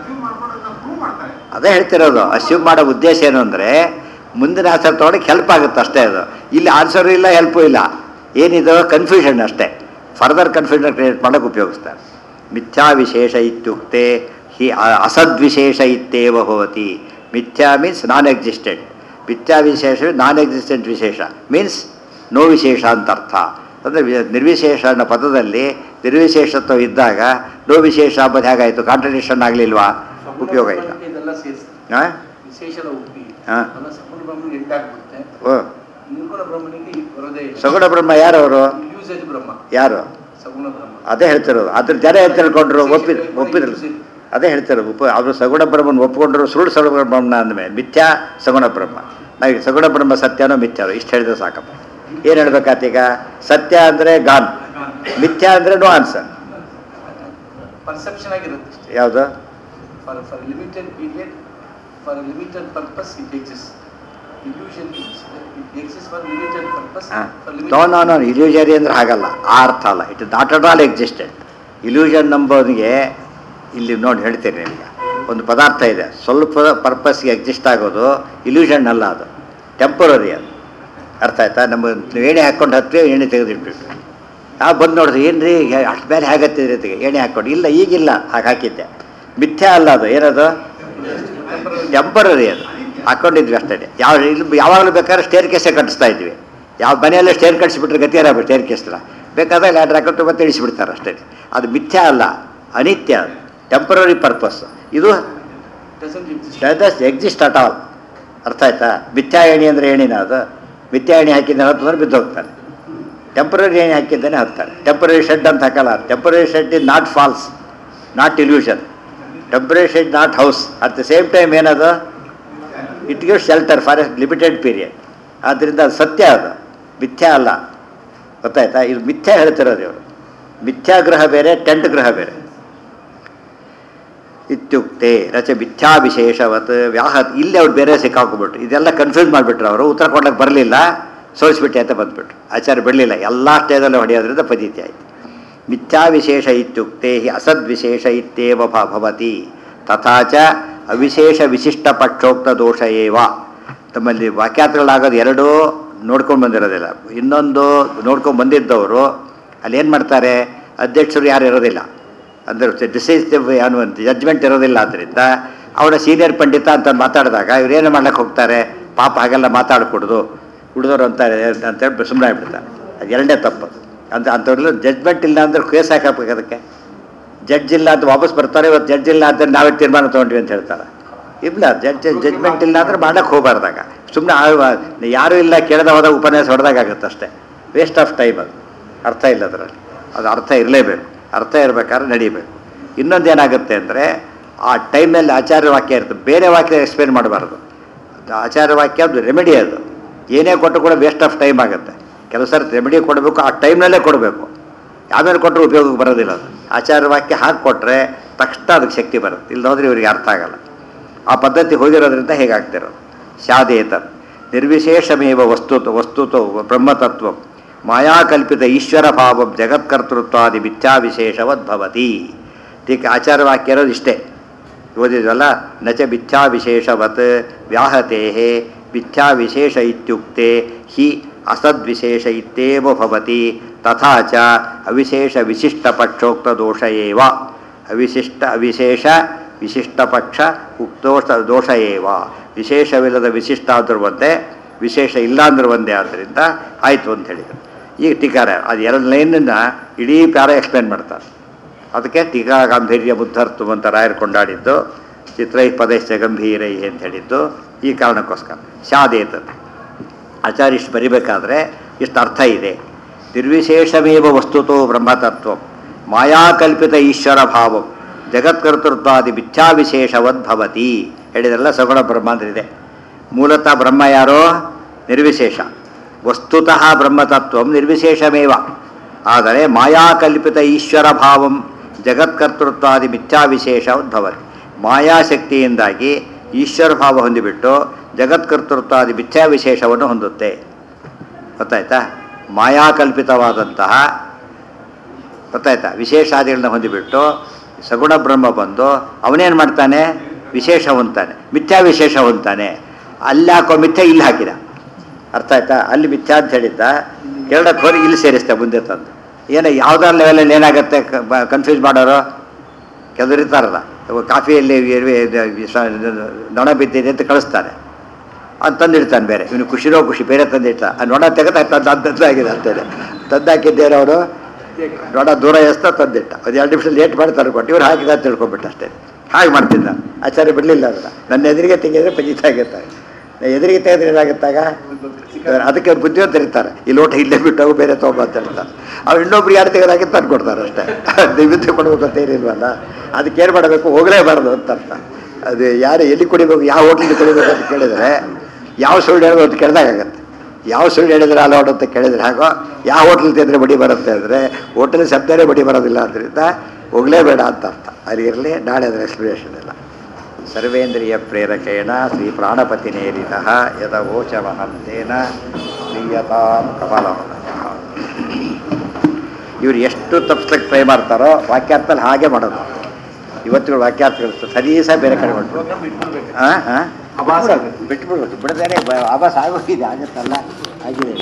ಅದೇ ಹೇಳ್ತಿರೋದು ಅಸ್ಯೂಮ್ ಮಾಡೋ ಉದ್ದೇಶ ಏನು ಅಂದರೆ ಮುಂದಿನ ಆನ್ಸರ್ ತೊಗೊಳಕ್ಕೆ ಹೆಲ್ಪ್ ಆಗುತ್ತೆ ಅಷ್ಟೇ ಅದು ಇಲ್ಲಿ ಆನ್ಸರು ಇಲ್ಲ ಹೆಲ್ಪು ಇಲ್ಲ ಏನಿದು ಕನ್ಫ್ಯೂಷನ್ ಅಷ್ಟೇ ಫರ್ದರ್ ಕನ್ಫ್ಯೂಷನ್ ಕ್ರಿಯೇಟ್ ಮಾಡೋಕ್ಕೆ ಉಪಯೋಗಿಸ್ತಾರೆ ಮಿಥ್ಯಾ ವಿಶೇಷ ಇತ್ಯುಕ್ತೆ ಹಿ ಅ- ಅಸದ್ವಿಶೇಷ ಇತ್ತೇವ ಹೋತಿ ಮಿಥ್ಯಾ ಮೀನ್ಸ್ ನಾನ್ ಎಕ್ಸಿಸ್ಟೆಂಟ್ ಮಿಥ್ಯಾ ವಿಶೇಷ ನಾನ್ ಎಕ್ಸಿಸ್ಟೆಂಟ್ ವಿಶೇಷ ಮೀನ್ಸ್ ನೋ ವಿಶೇಷ ಅಂತ ಅರ್ಥ ಅಂದರೆ ವಿ- ನಿರ್ವಿಶೇಷ ಅನ್ನೋ ಪದದಲ್ಲಿ ನಿರ್ವಿಶೇಷತ್ವ ಇದ್ದಾಗ ನೋ ವಿಶೇಷ ಅಂಬದು ಹೇಗಾಯಿತು ಕಾಂಟ್ರಡಿಕ್ಷನ್ ಆಗಲಿಲ್ವಾ ಉಪಯೋಗ ಇಲ್ಲ ಇದೆಲ್ಲ ಸೇರಿಸಿ ಹಾಂ ವಿಶೇಷದ ಉಪ್ಪಿ ಹಾ. ಅಲ್ಲ ಸಗುಣ ಬ್ರಹ್ಮನಿಗೆ ಎಂಟಾಗ್ಬಿಡುತ್ತೆ ಓ ನಿರ್ಗುಣ ಬ್ರಹ್ಮನಿಗೆ ಬರೋದೇ ಇಲ್ಲ ಸಗುಣ ಬ್ರಹ್ಮ ಯಾರವರು ಯೂಸೇಜ್ ಬ್ರಹ್ಮ ಯಾರು ಸಗುಣ ಬ್ರಹ್ಮ ಅದೇ ಹೇಳ್ತಿರೋದು ಅದ್ರ ಜನ ಏನು ತಿಳ್ಕೊಂಡ್ರು ಒಪ್ಪಿ ಒಪ್ಪಿದ್ರು ಅದೇ ಹೇಳ್ತಿರೋದು ಒಪ್ಪ ಅವರು ಸಗುಣ ಬ್ರಹ್ಮನ ಒಪ್ಕೊಂಡ್ರು ಸುಳ್ಳು ಸಗುಣ ಬ್ರಹ್ಮನ ಅಂದಮೇಲೆ ಮಿಥ್ಯಾ ಸಗುಣ ಬ್ರಹ್ಮ ನಾವು ಸಗುಣ ಬ್ರಹ್ಮ ಸತ್ಯನೋ ಮಿಥ್ಯಾನೋ ಇಷ್ಟು ಹೇಳಿದ್ರೆ ಸಾಕಪ್ಪ ಏನು ಹೇಳ್ಬೇಕಾತೀಗ ಸತ್ಯ ಅಂದರೆ ಗಾನ್ ಮಿಥ್ಯಾ ಅಂದರೆ ನೋ ಆನ್ಸರ್ ಪರ್ಸೆಪ್ಷನ್ ಆಗಿರುತ್ತೆ ಅಷ್ಟೇ ಯಾವುದು for for limited period for limited purpose it exist illusion it exist for limited purpose for no no no illusory ಅಂದ್ರೆ ಹಾಗಲ್ಲ ಆ ಅರ್ಥ ಅಲ್ಲ it not at all existent illusion ನಂಬೋನಿಗೆ ಇಲ್ಲಿ ನೋಡಿ ಹೇಳ್ತೇನೆ ನಿಮಗೆ ಒಂದು ಪದಾರ್ಥ ಇದೆ ಸ್ವಲ್ಪ ಪರ್ಪಸ್ಗೆ ಎಕ್ಸಿಸ್ಟ್ ಆಗೋದು ಇಲ್ಯೂಷನ್ ಅಲ್ಲ ಅದು ಟೆಂಪರರಿ ಅದು ಅರ್ಥ ಆಯ್ತಾ ನಮ್ಮ ಎಣ್ಣೆ ಹಾಕ್ಕೊಂಡು ಹತ್ತಿರ ಎಣ್ಣೆ ತೆಗೆದಿಟ್ಬಿಟ್ಟು ನಾವು ಬಂದು ನೋಡಿದ್ರೆ ಏನು ರೀ ಅಷ್ಟು ಮೇಲೆ ಹೇಗತ್ತಿದ್ರಿ ಅಂತಿಗೆ ಎಣ್ಣೆ ಹಾಕ್ಕೊಂಡು ಇಲ್ಲ ಈಗಿಲ್ಲ ಹಾಗೆ ಹಾಕಿದ್ದೆ ಮಿಥ್ಯೆ ಅಲ್ಲ ಅದು ಏನದು ಟೆಂಪರರಿ ಅದು ಹಾಕ್ಕೊಂಡಿದ್ವಿ ಅಷ್ಟೇ ಯಾವ ಇಲ್ಲಿ ಯಾವಾಗಲೂ ಬೇಕಾದ್ರೆ ಸ್ಟೇರ್ ಕೇಸೇ ಕಟ್ಟಿಸ್ತಾ ಇದ್ವಿ ಯಾವ ಮನೆಯಲ್ಲೇ ಸ್ಟೇರ್ ಕಟ್ಟಿಸ್ಬಿಟ್ರೆ ಗತಿಯಾರ ಸ್ಟೇರ್ ಕೇಸ್ನ ಬೇಕಾದಾಗ ಲ್ಯಾಡ್ರ್ ಹಾಕೊಂಡು ಮತ್ತೆ ಇಳಿಸ್ಬಿಡ್ತಾರೆ ಅಷ್ಟೇ ಅದು ಮಿಥ್ಯ ಅಲ್ಲ ಅನಿತ್ಯ ಅದು ಟೆಂಪರರಿ ಪರ್ಪಸ್ ಇದು Doesn't exist. Does exist at all ಅರ್ಥ ಆಯ್ತಾ ಮಿಥ್ಯಾ ಎಣಿ ಅಂದರೆ ಏಣಿನ ಅದು ಮಿಥ್ಯಾ ಎಣಿ ಹಾಕಿದ್ದಾನೆ ಹತ್ತಂದ್ರೆ ಬಿದ್ದು ಹೋಗ್ತಾನೆ ಟೆಂಪರರಿ ಎಣಿ ಹಾಕಿದ್ದಾನೆ ಹತ್ತಾನೆ ಟೆಂಪರರಿ ಶೆಡ್ ಅಂತ ಹಾಕಲ್ಲ temporary shed is not false not illusion temporary shed not house at the same time ಏನದು it give shelter for a limited period ಆದ್ದರಿಂದ ಅದು ಸತ್ಯ ಅದು ಮಿಥ್ಯಾ ಅಲ್ಲ ಗೊತ್ತಾಯ್ತಾ ಇದು ಮಿಥ್ಯಾ ಹೇಳ್ತಿರೋದು ಇವರು ಮಿಥ್ಯಾಗ್ರಹ ಬೇರೆ ಟೆಂಟ್ ಗ್ರಹ ಬೇರೆ ಇತ್ಯುಕ್ತೆ ರಚ ಮಿಥ್ಯಾವಿಶೇಷವತ್ ವ್ಯಾಹತ್ ಇಲ್ಲಿ ಅವ್ರು ಬೇರೆ ಸಿಕ್ಕಾಕೊಂಡ್ಬಿಟ್ರು ಇದೆಲ್ಲ ಕನ್ಫ್ಯೂಸ್ ಮಾಡಿಬಿಟ್ರು ಅವರು ಉತ್ತರ ಕೊಡ್ಲಿಕ್ಕೆ ಬರಲಿಲ್ಲ ಸೋಲಿಸ್ಬಿಟ್ಟೆ ಅಂತ ಬಂದ್ಬಿಟ್ರು ಆಚಾರ್ಯ ಬಿಡಲಿಲ್ಲ ಎಲ್ಲ ಸ್ಟೇಜಲ್ಲೂ ಹೊಡೆಯೋದ್ರಿಂದ ಪದ್ಧತಿ ಆಯಿತು ಮಿಥ್ಯಾವಿಶೇಷ ಇತ್ಯುಕ್ತೆ ಹಿ ಅಸದ್ವಿಶೇಷ ಇತ್ಯೇವ ಭ- ಭವತಿ ತಥಾ ಚ ಅವಿಶೇಷ ವಿಶಿಷ್ಟ ಪಕ್ಷೋಕ್ತ ದೋಷ ಏವ ತಮ್ಮಲ್ಲಿ ವಾಕ್ಯಾರ್ಥಗಳಾಗೋದು ಎರಡೂ ನೋಡ್ಕೊಂಡು ಬಂದಿರೋದಿಲ್ಲ ಇನ್ನೊಂದು ನೋಡ್ಕೊಂಡು ಬಂದಿದ್ದವರು ಅಲ್ಲಿ ಏನು ಮಾಡ್ತಾರೆ ಅಧ್ಯಕ್ಷರು ಯಾರು ಇರೋದಿಲ್ಲ ಅಂದರೆ ಡಿಸೈಸಿವ್ ಅನ್ನುವಂಥ ಜಡ್ಜ್ಮೆಂಟ್ ಇರೋದಿಲ್ಲ ಆದ್ದರಿಂದ ಅವರ ಸೀನಿಯರ್ ಪಂಡಿತ ಅಂತ ಮಾತಾಡಿದಾಗ ಇವ್ರು ಏನು ಮಾಡ್ಲಿಕ್ಕೆ ಹೋಗ್ತಾರೆ ಪಾಪ ಹಾಗೆಲ್ಲ ಮಾತಾಡ್ಕೊಡ್ದು ಹುಡುಗರು ಅಂತಾರೆ ಅಂತೇಳಿ ಸುಮ್ಮನೆ ಆಗ್ಬಿಡ್ತಾರೆ ಅದು ಎರಡನೇ ತಪ್ಪು ಅಂತ ಅಂಥವ್ರೆಲ್ಲ ಜಡ್ಜ್ಮೆಂಟ್ ಇಲ್ಲ ಅಂದ್ರೆ ಕೇಸ್ ಹಾಕಬೇಕು ಅದಕ್ಕೆ ಜಡ್ಜ್ ಇಲ್ಲ ಅಂತ ವಾಪಸ್ ಬರ್ತಾರೆ ಇವತ್ತು ಜಡ್ಜ್ ಇಲ್ಲ ಅಂತ ನಾವೇ ತೀರ್ಮಾನ ತೊಗೊಂಡ್ವಿ ಅಂತ ಹೇಳ್ತಾರೆ ಇಲ್ಲ ಜಡ್ಜ್ ಜಡ್ಜ್ಮೆಂಟ್ ಇಲ್ಲ ಅಂದ್ರೆ ಮಾಡಕ್ಕೆ ಹೋಗಬಾರ್ದಾಗ ಸುಮ್ಮನೆ ಯಾರೂ ಇಲ್ಲ ಕೇಳದ ಹೋದಾಗ ಉಪನ್ಯಾಸ ಹೊಡೆದಾಗ ಆಗುತ್ತೆ ಅಷ್ಟೇ ವೇಸ್ಟ್ ಆಫ್ ಟೈಮ್ ಅದು ಅರ್ಥ ಇಲ್ಲ ಅದರಲ್ಲಿ ಅದು ಅರ್ಥ ಇರಲೇಬೇಕು ಅರ್ಥ ಇರಬೇಕಾದ್ರೆ ನಡೀಬೇಕು ಇನ್ನೊಂದು ಏನಾಗುತ್ತೆ ಅಂದರೆ ಆ ಟೈಮ್ನಲ್ಲಿ ಆಚಾರ್ಯ ವಾಕ್ಯ ಇರ್ತದೆ ಬೇರೆ ವಾಕ್ಯ ಎಕ್ಸ್ಪ್ಲೇನ್ ಮಾಡಬಾರ್ದು ಅದು ಆಚಾರ್ಯ ವಾಕ್ಯ ಅದು ರೆಮಿಡಿ ಅದು ಏನೇ ಕೊಟ್ಟು ಕೂಡ ವೇಸ್ಟ್ ಆಫ್ ಟೈಮ್ ಆಗುತ್ತೆ ಕೆಲವು ಸರಿ ರೆಮಿಡಿ ಕೊಡಬೇಕು ಆ ಟೈಮ್ನಲ್ಲೇ ಕೊಡಬೇಕು ಆಮೇಲೆ ಕೊಟ್ಟರೆ ಉಪಯೋಗಕ್ಕೆ ಬರೋದಿಲ್ಲ ಅದು ಆಚಾರ್ಯ ವಾಕ್ಯ ಹಾಕಿ ಕೊಟ್ಟರೆ ತಕ್ಷಣ ಅದಕ್ಕೆ ಶಕ್ತಿ ಬರುತ್ತೆ ಇಲ್ಲದೋದ್ರೆ ಇವರಿಗೆ ಅರ್ಥ ಆಗಲ್ಲ ಆ ಪದ್ಧತಿ ಹೋಗಿರೋದ್ರಿಂದ ಹೇಗಾಗ್ತಿರೋದು ಶಾದೇತ ನಿರ್ವಿಶೇಷಮೇವ ವಸ್ತುತ ವಸ್ತುತೋ ಬ್ರಹ್ಮತತ್ವ ಮಾಯಾಕಲ್ಪಿತ ಈಶ್ವರ ಭಾವ ಜಗತ್ಕರ್ತೃತ್ವಾದಿ ಮಿಥ್ಯಾವಿಶೇಷವದ್ಭವತಿ ಟೀಕೆ ಆಚಾರ ವಾಕ್ಯ ಇರೋದು ಇಷ್ಟೇ ಓದಿದ್ವಲ್ಲ ನಚ ಮಿಥ್ಯಾವಿಶೇಷವತ್ ವ್ಯಾಹತೆ ಮಿಥ್ಯಾವಿಶೇಷ ಇತ್ಯುಕ್ತೆ ಹಿ ಅಸದ್ವಿಶೇಷ ಇತ್ಯೇವ ಭವತಿ ತಥಾ ಚ ಅವಿಶೇಷ ವಿಶಿಷ್ಟ ಪಕ್ಷೋಕ್ತ ದೋಷ ಏವ ಅವಿಶಿಷ್ಟ ಅವಿಶೇಷ ವಿಶಿಷ್ಟ ಪಕ್ಷ ಉಕ್ತೋಷ ದೋಷ ಏವ ವಿಶೇಷವಿಲ್ಲದ ವಿಶಿಷ್ಟ ಆದರೂ ಒಂದೇ ವಿಶೇಷ ಇಲ್ಲ ಅಂದ್ರೆ ಒಂದೇ ಆದ್ದರಿಂದ ಆಯಿತು ಅಂತ ಹೇಳಿದರು ಈಗ ಟೀಕಾರ ಅದು ಎರಡು ಲೈನನ್ನು ಇಡೀ ಪ್ಯಾರ ಎಕ್ಸ್ಪ್ಲೇನ್ ಮಾಡ್ತಾರೆ ಅದಕ್ಕೆ ಟೀಕಾ ಗಾಂಭೀರ್ಯ ಬುದ್ಧರ್ತು ಅಂತ ರಾಯರು ಕೊಂಡಾಡಿದ್ದು ಚಿತ್ರೈ ಪದಶ್ಚ ಗಂಭೀರೈ ಅಂತ ಹೇಳಿದ್ದು ಈ ಕಾರಣಕ್ಕೋಸ್ಕರ ಶಾದೇತ ಆಚಾರ್ಯ ಇಷ್ಟು ಬರಿಬೇಕಾದ್ರೆ ಇಷ್ಟು ಅರ್ಥ ಇದೆ ನಿರ್ವಿಶೇಷಮೇವ ವಸ್ತುತೋ ಬ್ರಹ್ಮತತ್ವ ಮಾಯಾಕಲ್ಪಿತ ಈಶ್ವರ ಭಾವಂ ಜಗತ್ಕರ್ತೃತ್ವಾದಿ ಮಿಥ್ಯಾವಿಶೇಷವದ್ಭವತಿ ಹೇಳಿದ್ರಲ್ಲ ಸಗುಣ ಬ್ರಹ್ಮ ಅಂದ್ರಿದೆ ಮೂಲತಃ ಬ್ರಹ್ಮ ಯಾರೋ ನಿರ್ವಿಶೇಷ ವಸ್ತುತಃ ಬ್ರಹ್ಮತತ್ವ ನಿರ್ವಿಶೇಷಮೇವ ಆದರೆ ಮಾಯಾಕಲ್ಪಿತ ಈಶ್ವರ ಭಾವಂ ಜಗತ್ಕರ್ತೃತ್ವಾದಿ ಮಿಥ್ಯಾವಿಶೇಷವದ್ಭವತಿ ಮಾಯಾಶಕ್ತಿಯಿಂದಾಗಿ ಈಶ್ವರ ಭಾವ ಹೊಂದಿಬಿಟ್ಟು ಜಗತ್ಕರ್ತೃತ್ವಾದಿ ಮಿಥ್ಯಾವಿಶೇಷವನ್ನು ಹೊಂದುತ್ತೆ ಗೊತ್ತಾಯ್ತಾ ಮಾಯಾಕಲ್ಪಿತವಾದಂತಹ ಗೊತ್ತಾಯ್ತಾ ವಿಶೇಷಾದಿಗಳನ್ನ ಹೊಂದಿಬಿಟ್ಟು ಸಗುಣ ಬ್ರಹ್ಮ ಬಂದು ಅವನೇನು ಮಾಡ್ತಾನೆ ವಿಶೇಷ ಹೊಂದ್ತಾನೆ ಮಿಥ್ಯಾ ವಿಶೇಷ ಹೊಂದ್ತಾನೆ ಅಲ್ಲಿ ಹಾಕೋ ಮಿಥ್ಯ ಇಲ್ಲಿ ಹಾಕಿದ ಅರ್ಥ ಆಯ್ತಾ ಅಲ್ಲಿ ಮಿಥ್ಯಾ ಅಂತ ಹೇಳಿದ್ದ ಎರಡಕ್ಕೆ ಹೋಗಿ ಇಲ್ಲಿ ಸೇರಿಸ್ತೆ ಮುಂದೆ ತಂದು ಏನೋ ಯಾವ್ದಾರ ಲೆವೆಲಲ್ಲಿ ಏನಾಗುತ್ತೆ ಕನ್ಫ್ಯೂಸ್ ಮಾಡೋರು ಕೆಲವರು ಇರ್ತಾರಲ್ಲ ಇವಾಗ ಕಾಫಿಯಲ್ಲಿ ಇರ್ವೆ- ಇದು ಸ- ಇದು ನೊಣ ಬಿದ್ದಿದೆ ಅಂತ ಕಳಿಸ್ತಾನೆ ಅದು ತಂದಿಡ್ತಾನೆ ಬೇರೆ ಇವನು ಖುಷಿರೋ ಖುಷಿ ಬೇರೆ ತಂದಿಟ್ಟ ಆ ನೊಣ ತೆಗೆದ ತಂದು ತಂದಾಗಿದೆ ಅಂತೇಳಿ ತಂದಾಕಿದ್ದೇನೆ ಅವನು ನೊಣ ದೂರ ಎಸ್ತಾ ತಂದಿಟ್ಟ ಒಂದು ಎರಡು ನಿಮಿಷ ಲೇಟ್ ಮಾಡಿ ತಂದ್ಕೊಟ್ಟು ಇವ್ರು ಹಾಕಿದ ಅಂತ ತಿಳ್ಕೊಂಬಿಟ್ಟ ಅಷ್ಟೇ ಹಾಗೆ ಮಾಡ್ತಿದ್ದ ಆಚಾರ್ಯ ಬಿಡಲಿಲ್ಲ ಅದನ್ನ ನನ್ನ ಎದುರಿಗೆ ತೆಗೆದ್ರೆ ಪಂಜಿತ ಆಗಿರ್ತಾರೆ ಎದುರಿಗೆ ತೆಗೆದ್ರೆ ಏನಾಗುತ್ತಾಗ ಅದಕ್ಕೆ ಅವ್ರು ಬುದ್ಧಿವಂತ ಇರ್ತಾರೆ ಈ ಲೋಟ ಇಲ್ಲೇ ಬಿಟ್ಟು ಅವು ಬೇರೆ ತೊಗೊಂಬ ಅಂತ ಹೇಳ್ತಾರೆ ಅವ್ರು ಇನ್ನೊಬ್ರು ಯಾರು ತೆಗೆದಾಗಿ ತಂದು ಕೊಡ್ತಾರೆ ಅಷ್ಟೇ ನೈವೇದ್ಯ ಕೊಡಬೇಕು ಅಂತ ಏನಿಲ್ವಲ್ಲ ಅದಕ್ಕೆ ಏನು ಮಾಡಬೇಕು ಹೋಗಲೇಬಾರ್ದು ಅಂತ ಅರ್ಥ ಅದು ಯಾರು ಎಲ್ಲಿ ಕುಡಿಬೇಕು ಯಾವ ಹೋಟ್ಲಿಗೆ ಕುಡಿಬೇಕು ಅಂತ ಕೇಳಿದರೆ ಯಾವ ಸುಳ್ಳು ಹೇಳೋದು ಅಂತ ಕೇಳಿದಾಗತ್ತೆ ಯಾವ ಸುಳ್ಳು ಹೇಳಿದ್ರೆ ಅಲೋಡ್ ಅಂತ ಕೇಳಿದ್ರೆ ಹಾಗೋ ಯಾವ ಹೋಟ್ಲ್ ತಿಂದರೆ ಬಡಿ ಬರುತ್ತೆ ಅಂದರೆ ಹೋಟೆಲ್ ಶಬ್ದನೇ ಬಡಿ ಬರೋದಿಲ್ಲ ಅದರಿಂದ ಹೋಗಲೇಬೇಡ ಅಂತ ಅರ್ಥ ಅಲ್ಲಿ ಇರಲಿ ನಾಳೆ ಅದರ ಎಕ್ಸ್ಪ್ಲನೇಷನ್ ಇಲ್ಲ ಸರ್ವೇಂದ್ರಿಯ ಪ್ರೇರಕೇಣ ಶ್ರೀ ಪ್ರಾಣಪತಿನೇರಿತ ಯದವೋಚವಹಂತೇನ ಕ್ರಿಯತಾಂ ಕಮಲವನಃ ಇವ್ರು ಎಷ್ಟು ತಪ್ಪಿಸ್ಲಿಕ್ಕೆ ಟ್ರೈ ಮಾಡ್ತಾರೋ ವಾಕ್ಯಾರ್ಥದಲ್ಲಿ ಹಾಗೆ ಮಾಡೋದು ಇವತ್ತುಗಳ ವಾಕ್ಯಾರ್ಥಗಳು ಸದೀಸ ಬೇರೆ ಕಡೆ ಹೊರಟು ಪ್ರೋಗ್ರಾಮ್ ಇಟ್ಬಿಡ್ಬೇಕು ಹಾಂ ಹಾಂ ಆಭಾಸ ಬಿಟ್ಬಿಡ್ಬೇಕು ಬಿಡದೇನೆ ಆಭಾಸ ಆಗೋಗಿದೆ ಆಗತ್ತಲ್ಲ ಆಗಿದೆ